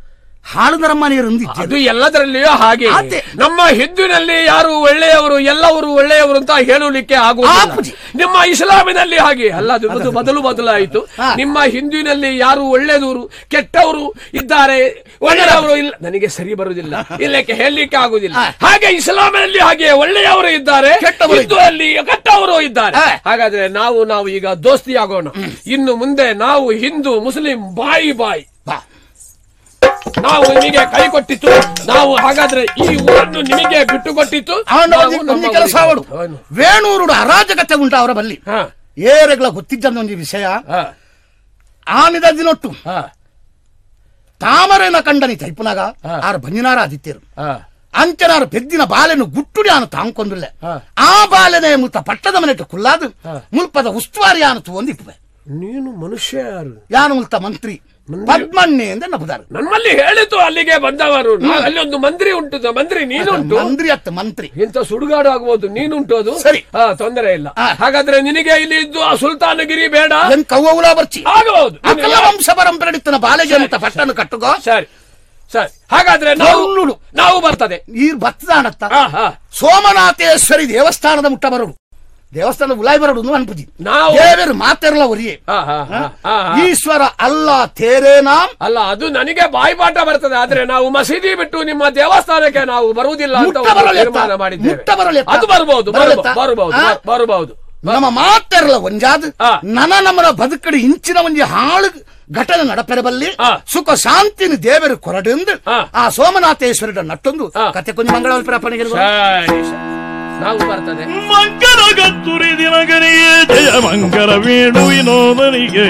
ಹಾಳು ನರಮ್ಮನೆಯರು ಅದು ಎಲ್ಲದರಲ್ಲಿಯೂ ಹಾಗೆ ಅದೇ. ನಮ್ಮ ಹಿಂದಿನಲ್ಲಿ ಯಾರು ಒಳ್ಳೆಯವರು ಎಲ್ಲವರು ಒಳ್ಳೆಯವರು ಅಂತ ಹೇಳಲಿಕ್ಕೆ ಆಗುವುದಿಲ್ಲ ಆಪುಜಿ. ನಿಮ್ಮ ಇಸ್ಲಾಮಿನಲ್ಲಿ ಹಾಗೆ ಅಲ್ಲ ಅದು ಅದು ಬದಲು ಬದಲಾಯಿತು ನಿಮ್ಮ ಹಿಂದಿನಲ್ಲಿ ಯಾರು ಒಳ್ಳೆಯವರು ಕೆಟ್ಟವರು ಇದ್ದಾರೆ ಒಳ್ಳೆಯವರು ಇಲ್ಲ ನನಗೆ ಸರಿ ಬರುವುದಿಲ್ಲ ಇಲ್ಲಕ್ಕೆ ಹೇಳಲಿಕ್ಕೆ ಆಗುದಿಲ್ಲ ಹಾಗೆ ಇಸ್ಲಾಮಿನಲ್ಲಿ ಹಾಗೆ ಒಳ್ಳೆಯವರು ಇದ್ದಾರೆ ಕೆಟ್ಟವರು ಹಿಂದೂಯಲ್ಲಿ ಕೆಟ್ಟವರು ಇದ್ದಾರೆ ಹಾಗಾದ್ರೆ ನಾವು ನಾವು ಈಗ ದೋಸ್ತಿ ಆಗೋಣ ಇನ್ನು ಮುಂದೆ ನಾವು ಹಿಂದೂ ಮುಸ್ಲಿಂ ಬಾಯಿ ಬಾಯಿ ಬಾ ನಾವು ನಿಮಗೆ ಕೈ ಕೊಟ್ಟಿತ್ತು ನಾವು ಹಾಗಾದ್ರೆ ಈ ಊರನ್ನು ನಿಮಗೆ ಬಿಟ್ಟು ಕೊಟ್ಟಿತ್ತು ಅವನು ನಾವು ಒಂದು ನಮ್ಮ ಕೆಲಸ ಊರಿಗೆ- ಅವಡು ಅವನು. ವೇಣೂರುಡು ಅರಾಜಕತೆ ಉಂಟು ಅವರ ಬಲ್ಲಿ ಹಾ, ಏರೆಗಳ ಗೊತ್ತಿದ್ದಂತ ಒಂದು ವಿಷಯ ಹಾ, ಆನಿದ ದಿನೊಟ್ಟು ಹಾ, ತಾಮರೆನ ಕಂಡನಿ ತೈಪುನಾಗ ಹಾ. ಆರು ಬಂಜಿನಾರ ಆದಿತ್ಯರು ಹಾ. ಅಂಚನಾರು ಪೆದ್ದಿನ ಬಾಲೆನು ಗುಟ್ಟುಡಿ ಆನು ತಾಂಕೊಂದಿಲ್ಲ ಹಾ. ಆ ಬಾಲೆನೆ ಮುತ್ತ ಪಟ್ಟದ ಮನೆಟ್ಟು ಕುಲ್ಲಾದು ಮುಲ್ಪದ ಉಸ್ತುವಾರಿ ಆನು ತೂಂದಿಪ್ಪೆ ನೀನು ಮನುಷ್ಯ ಯಾರು ಯಾನು ಮುಲ್ತ ಮಂತ್ರಿ ಪದ್ಮಣ್ಣೆ ಎಂದು ನಬುದಾರು ನಮ್ಮಲ್ಲಿ ಹೇಳಿತು ಅಲ್ಲಿಗೆ ಬಂದವರು ನಾ- ಅಲ್ಲಿ ಒಂದು ಮಂತ್ರಿ ಉಂಟು ದ- ಮಂತ್ರಿ ನೀನುಂಟು ಮಂತ್ರಿ ಅತ್ತ ಮಂತ್ರಿ ಇಂಥ ಸುಡುಗಾಡು ಆಗ್ಬೋದು ನೀನುಂಟು ಅದು ಸರಿ. ಹಾ ತೊಂದರೆ ಇಲ್ಲ ಹಾ. ಹಾಗಾದ್ರೆ ನಿನಗೆ ಇಲ್ಲಿ ಇದ್ದು ಆ ಸುಲ್ತಾನಗಿರಿ ಬೇಡ ಎನ್ ಕವ್ವಲ ಬರ್ಚಿ ಆಗಬಹುದು ಅಕಲ ವಂಶ ಪರಂಪರೆ ಬಾಲೆಗೆ ಮುತ್ತ ಪಟ್ಟನ್ನು ಕಟ್ಟುಗೋ ಸರಿ ಸರಿ ಹಾಗಾದ್ರೆ ನಾವು ಬರುಳುಡು. ನಾವು ಬರ್ತದೆ ಈ ಬತ್ತದಾನತ್ತ ಹಾ ಹಾ ಸೋಮನಾಥೇಶ್ವರಿ ದೇವಸ್ಥಾನದ ಮುಟ್ಟ ಬರಡು ದೇವಸ್ಥಾನದ ಉಲಾಯ್ ಬರಡು ಅನ್ಪುಜಿ ನಾವು- ದೇವರು ಮಾತೆರಲ ಒರಿಯೇ ಹಾ ಹಾ ಹಾ ಹಾ ಹಾ. ಈಶ್ವರ ಅಲ್ಲ ತೇರೇ ನಾಮ್ ಅಲ್ಲ ಅದು ನನಗೆ ಬಾಯಿಪಾಠ ಬರ್ತದೆ ಆದ್ರೆ ನಾವು ಮಸೀದಿ ಬಿಟ್ಟು ನಿಮ್ಮ ದೇವಸ್ಥಾನಕ್ಕೆ ನಾವು ಬರುವುದಿಲ್ಲ ಅಂತ ಮುಟ್ಟ ಒಂದು ಬರಲಿ ಎತ್ತ? ತೀರ್ಮಾನ ಮಾಡಿದ್ದೇವೆ ಮುಟ್ಟ ಬರಲಿ ಎತ್ತ? ಅದು ಬರಬಹುದು ಬರಲಿ ಎತ್ತ? ಬರಬಹುದು ಆ? ಬರಬಹುದು ನಮ್ಮ ಮಾತೆರಲ ಒಂಜಾದ್ ಆ. ನನ ನಮ್ಮನ ಬದುಕಡಿ ಇಂಚಿನ ಒಂಜಿ ಹಾಳು ಘಟನೆ ನಡಪೆರಬಲ್ಲಿ ಆ. ಸುಖ ಶಾಂತಿನ ದೇವರು ಕೊರಡೆಂದು ಆ. ಆ ಸೋಮನಾಥೇಶ್ವರ ನಟ್ಟೊಂದು ಆ. ಕತೆ ಕೊಂಚ ಮಂಗಳ ಪ್ರಾಪಣೆಗೆ ಸರಿ ಸರಿ. ನಾವು ಬರ್ತದೆ ಮಂಗಲ ಗತ್ತುರಿ ದಿನಗನಿಗೆ ಜಯ ಮಂಗಲ ವೇಣು ವಿನೋದನಿಗೆ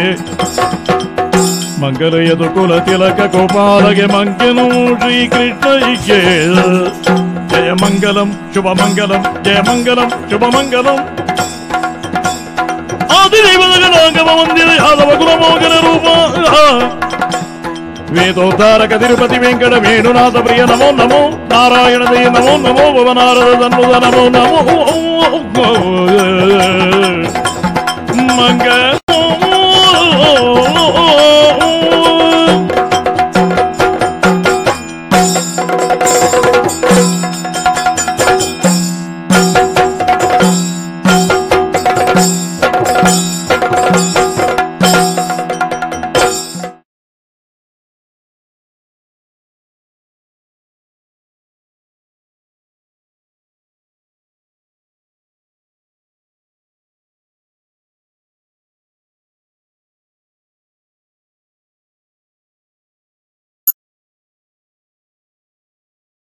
ಮಂಗಲ ಯದು ಕುಲ ತಿಲಕ ಗೋಪಾಲಗೆ ಮಂಗನು ಶ್ರೀಕೃಷ್ಣನಿಗೆ ಜಯ ಮಂಗಲಂ ಶುಭ ಮಂಗಲಂ ಜಯ ಮಂಗಲಂ ಶುಭ ಮಂಗಲಂ ಆದಿದೇವದಗನಾಗಮ ಮಂದಿರ ಯಾದವ ಕುಲಮೋಗನ ರೂಪ ವೇದೋದ್ಧಾರಕ ತಿರುಪತಿ ವೆಂಕಟ ವೇಣುನಾಥ ಪ್ರಿಯ ನಮೋ ನಮೋ ನಾರಾಯಣ ದಯ ನಮೋ ನಮೋ ಭವನಾರದ ತನ್ನುದ ನಮೋ ನಮೋ ಮಂಗ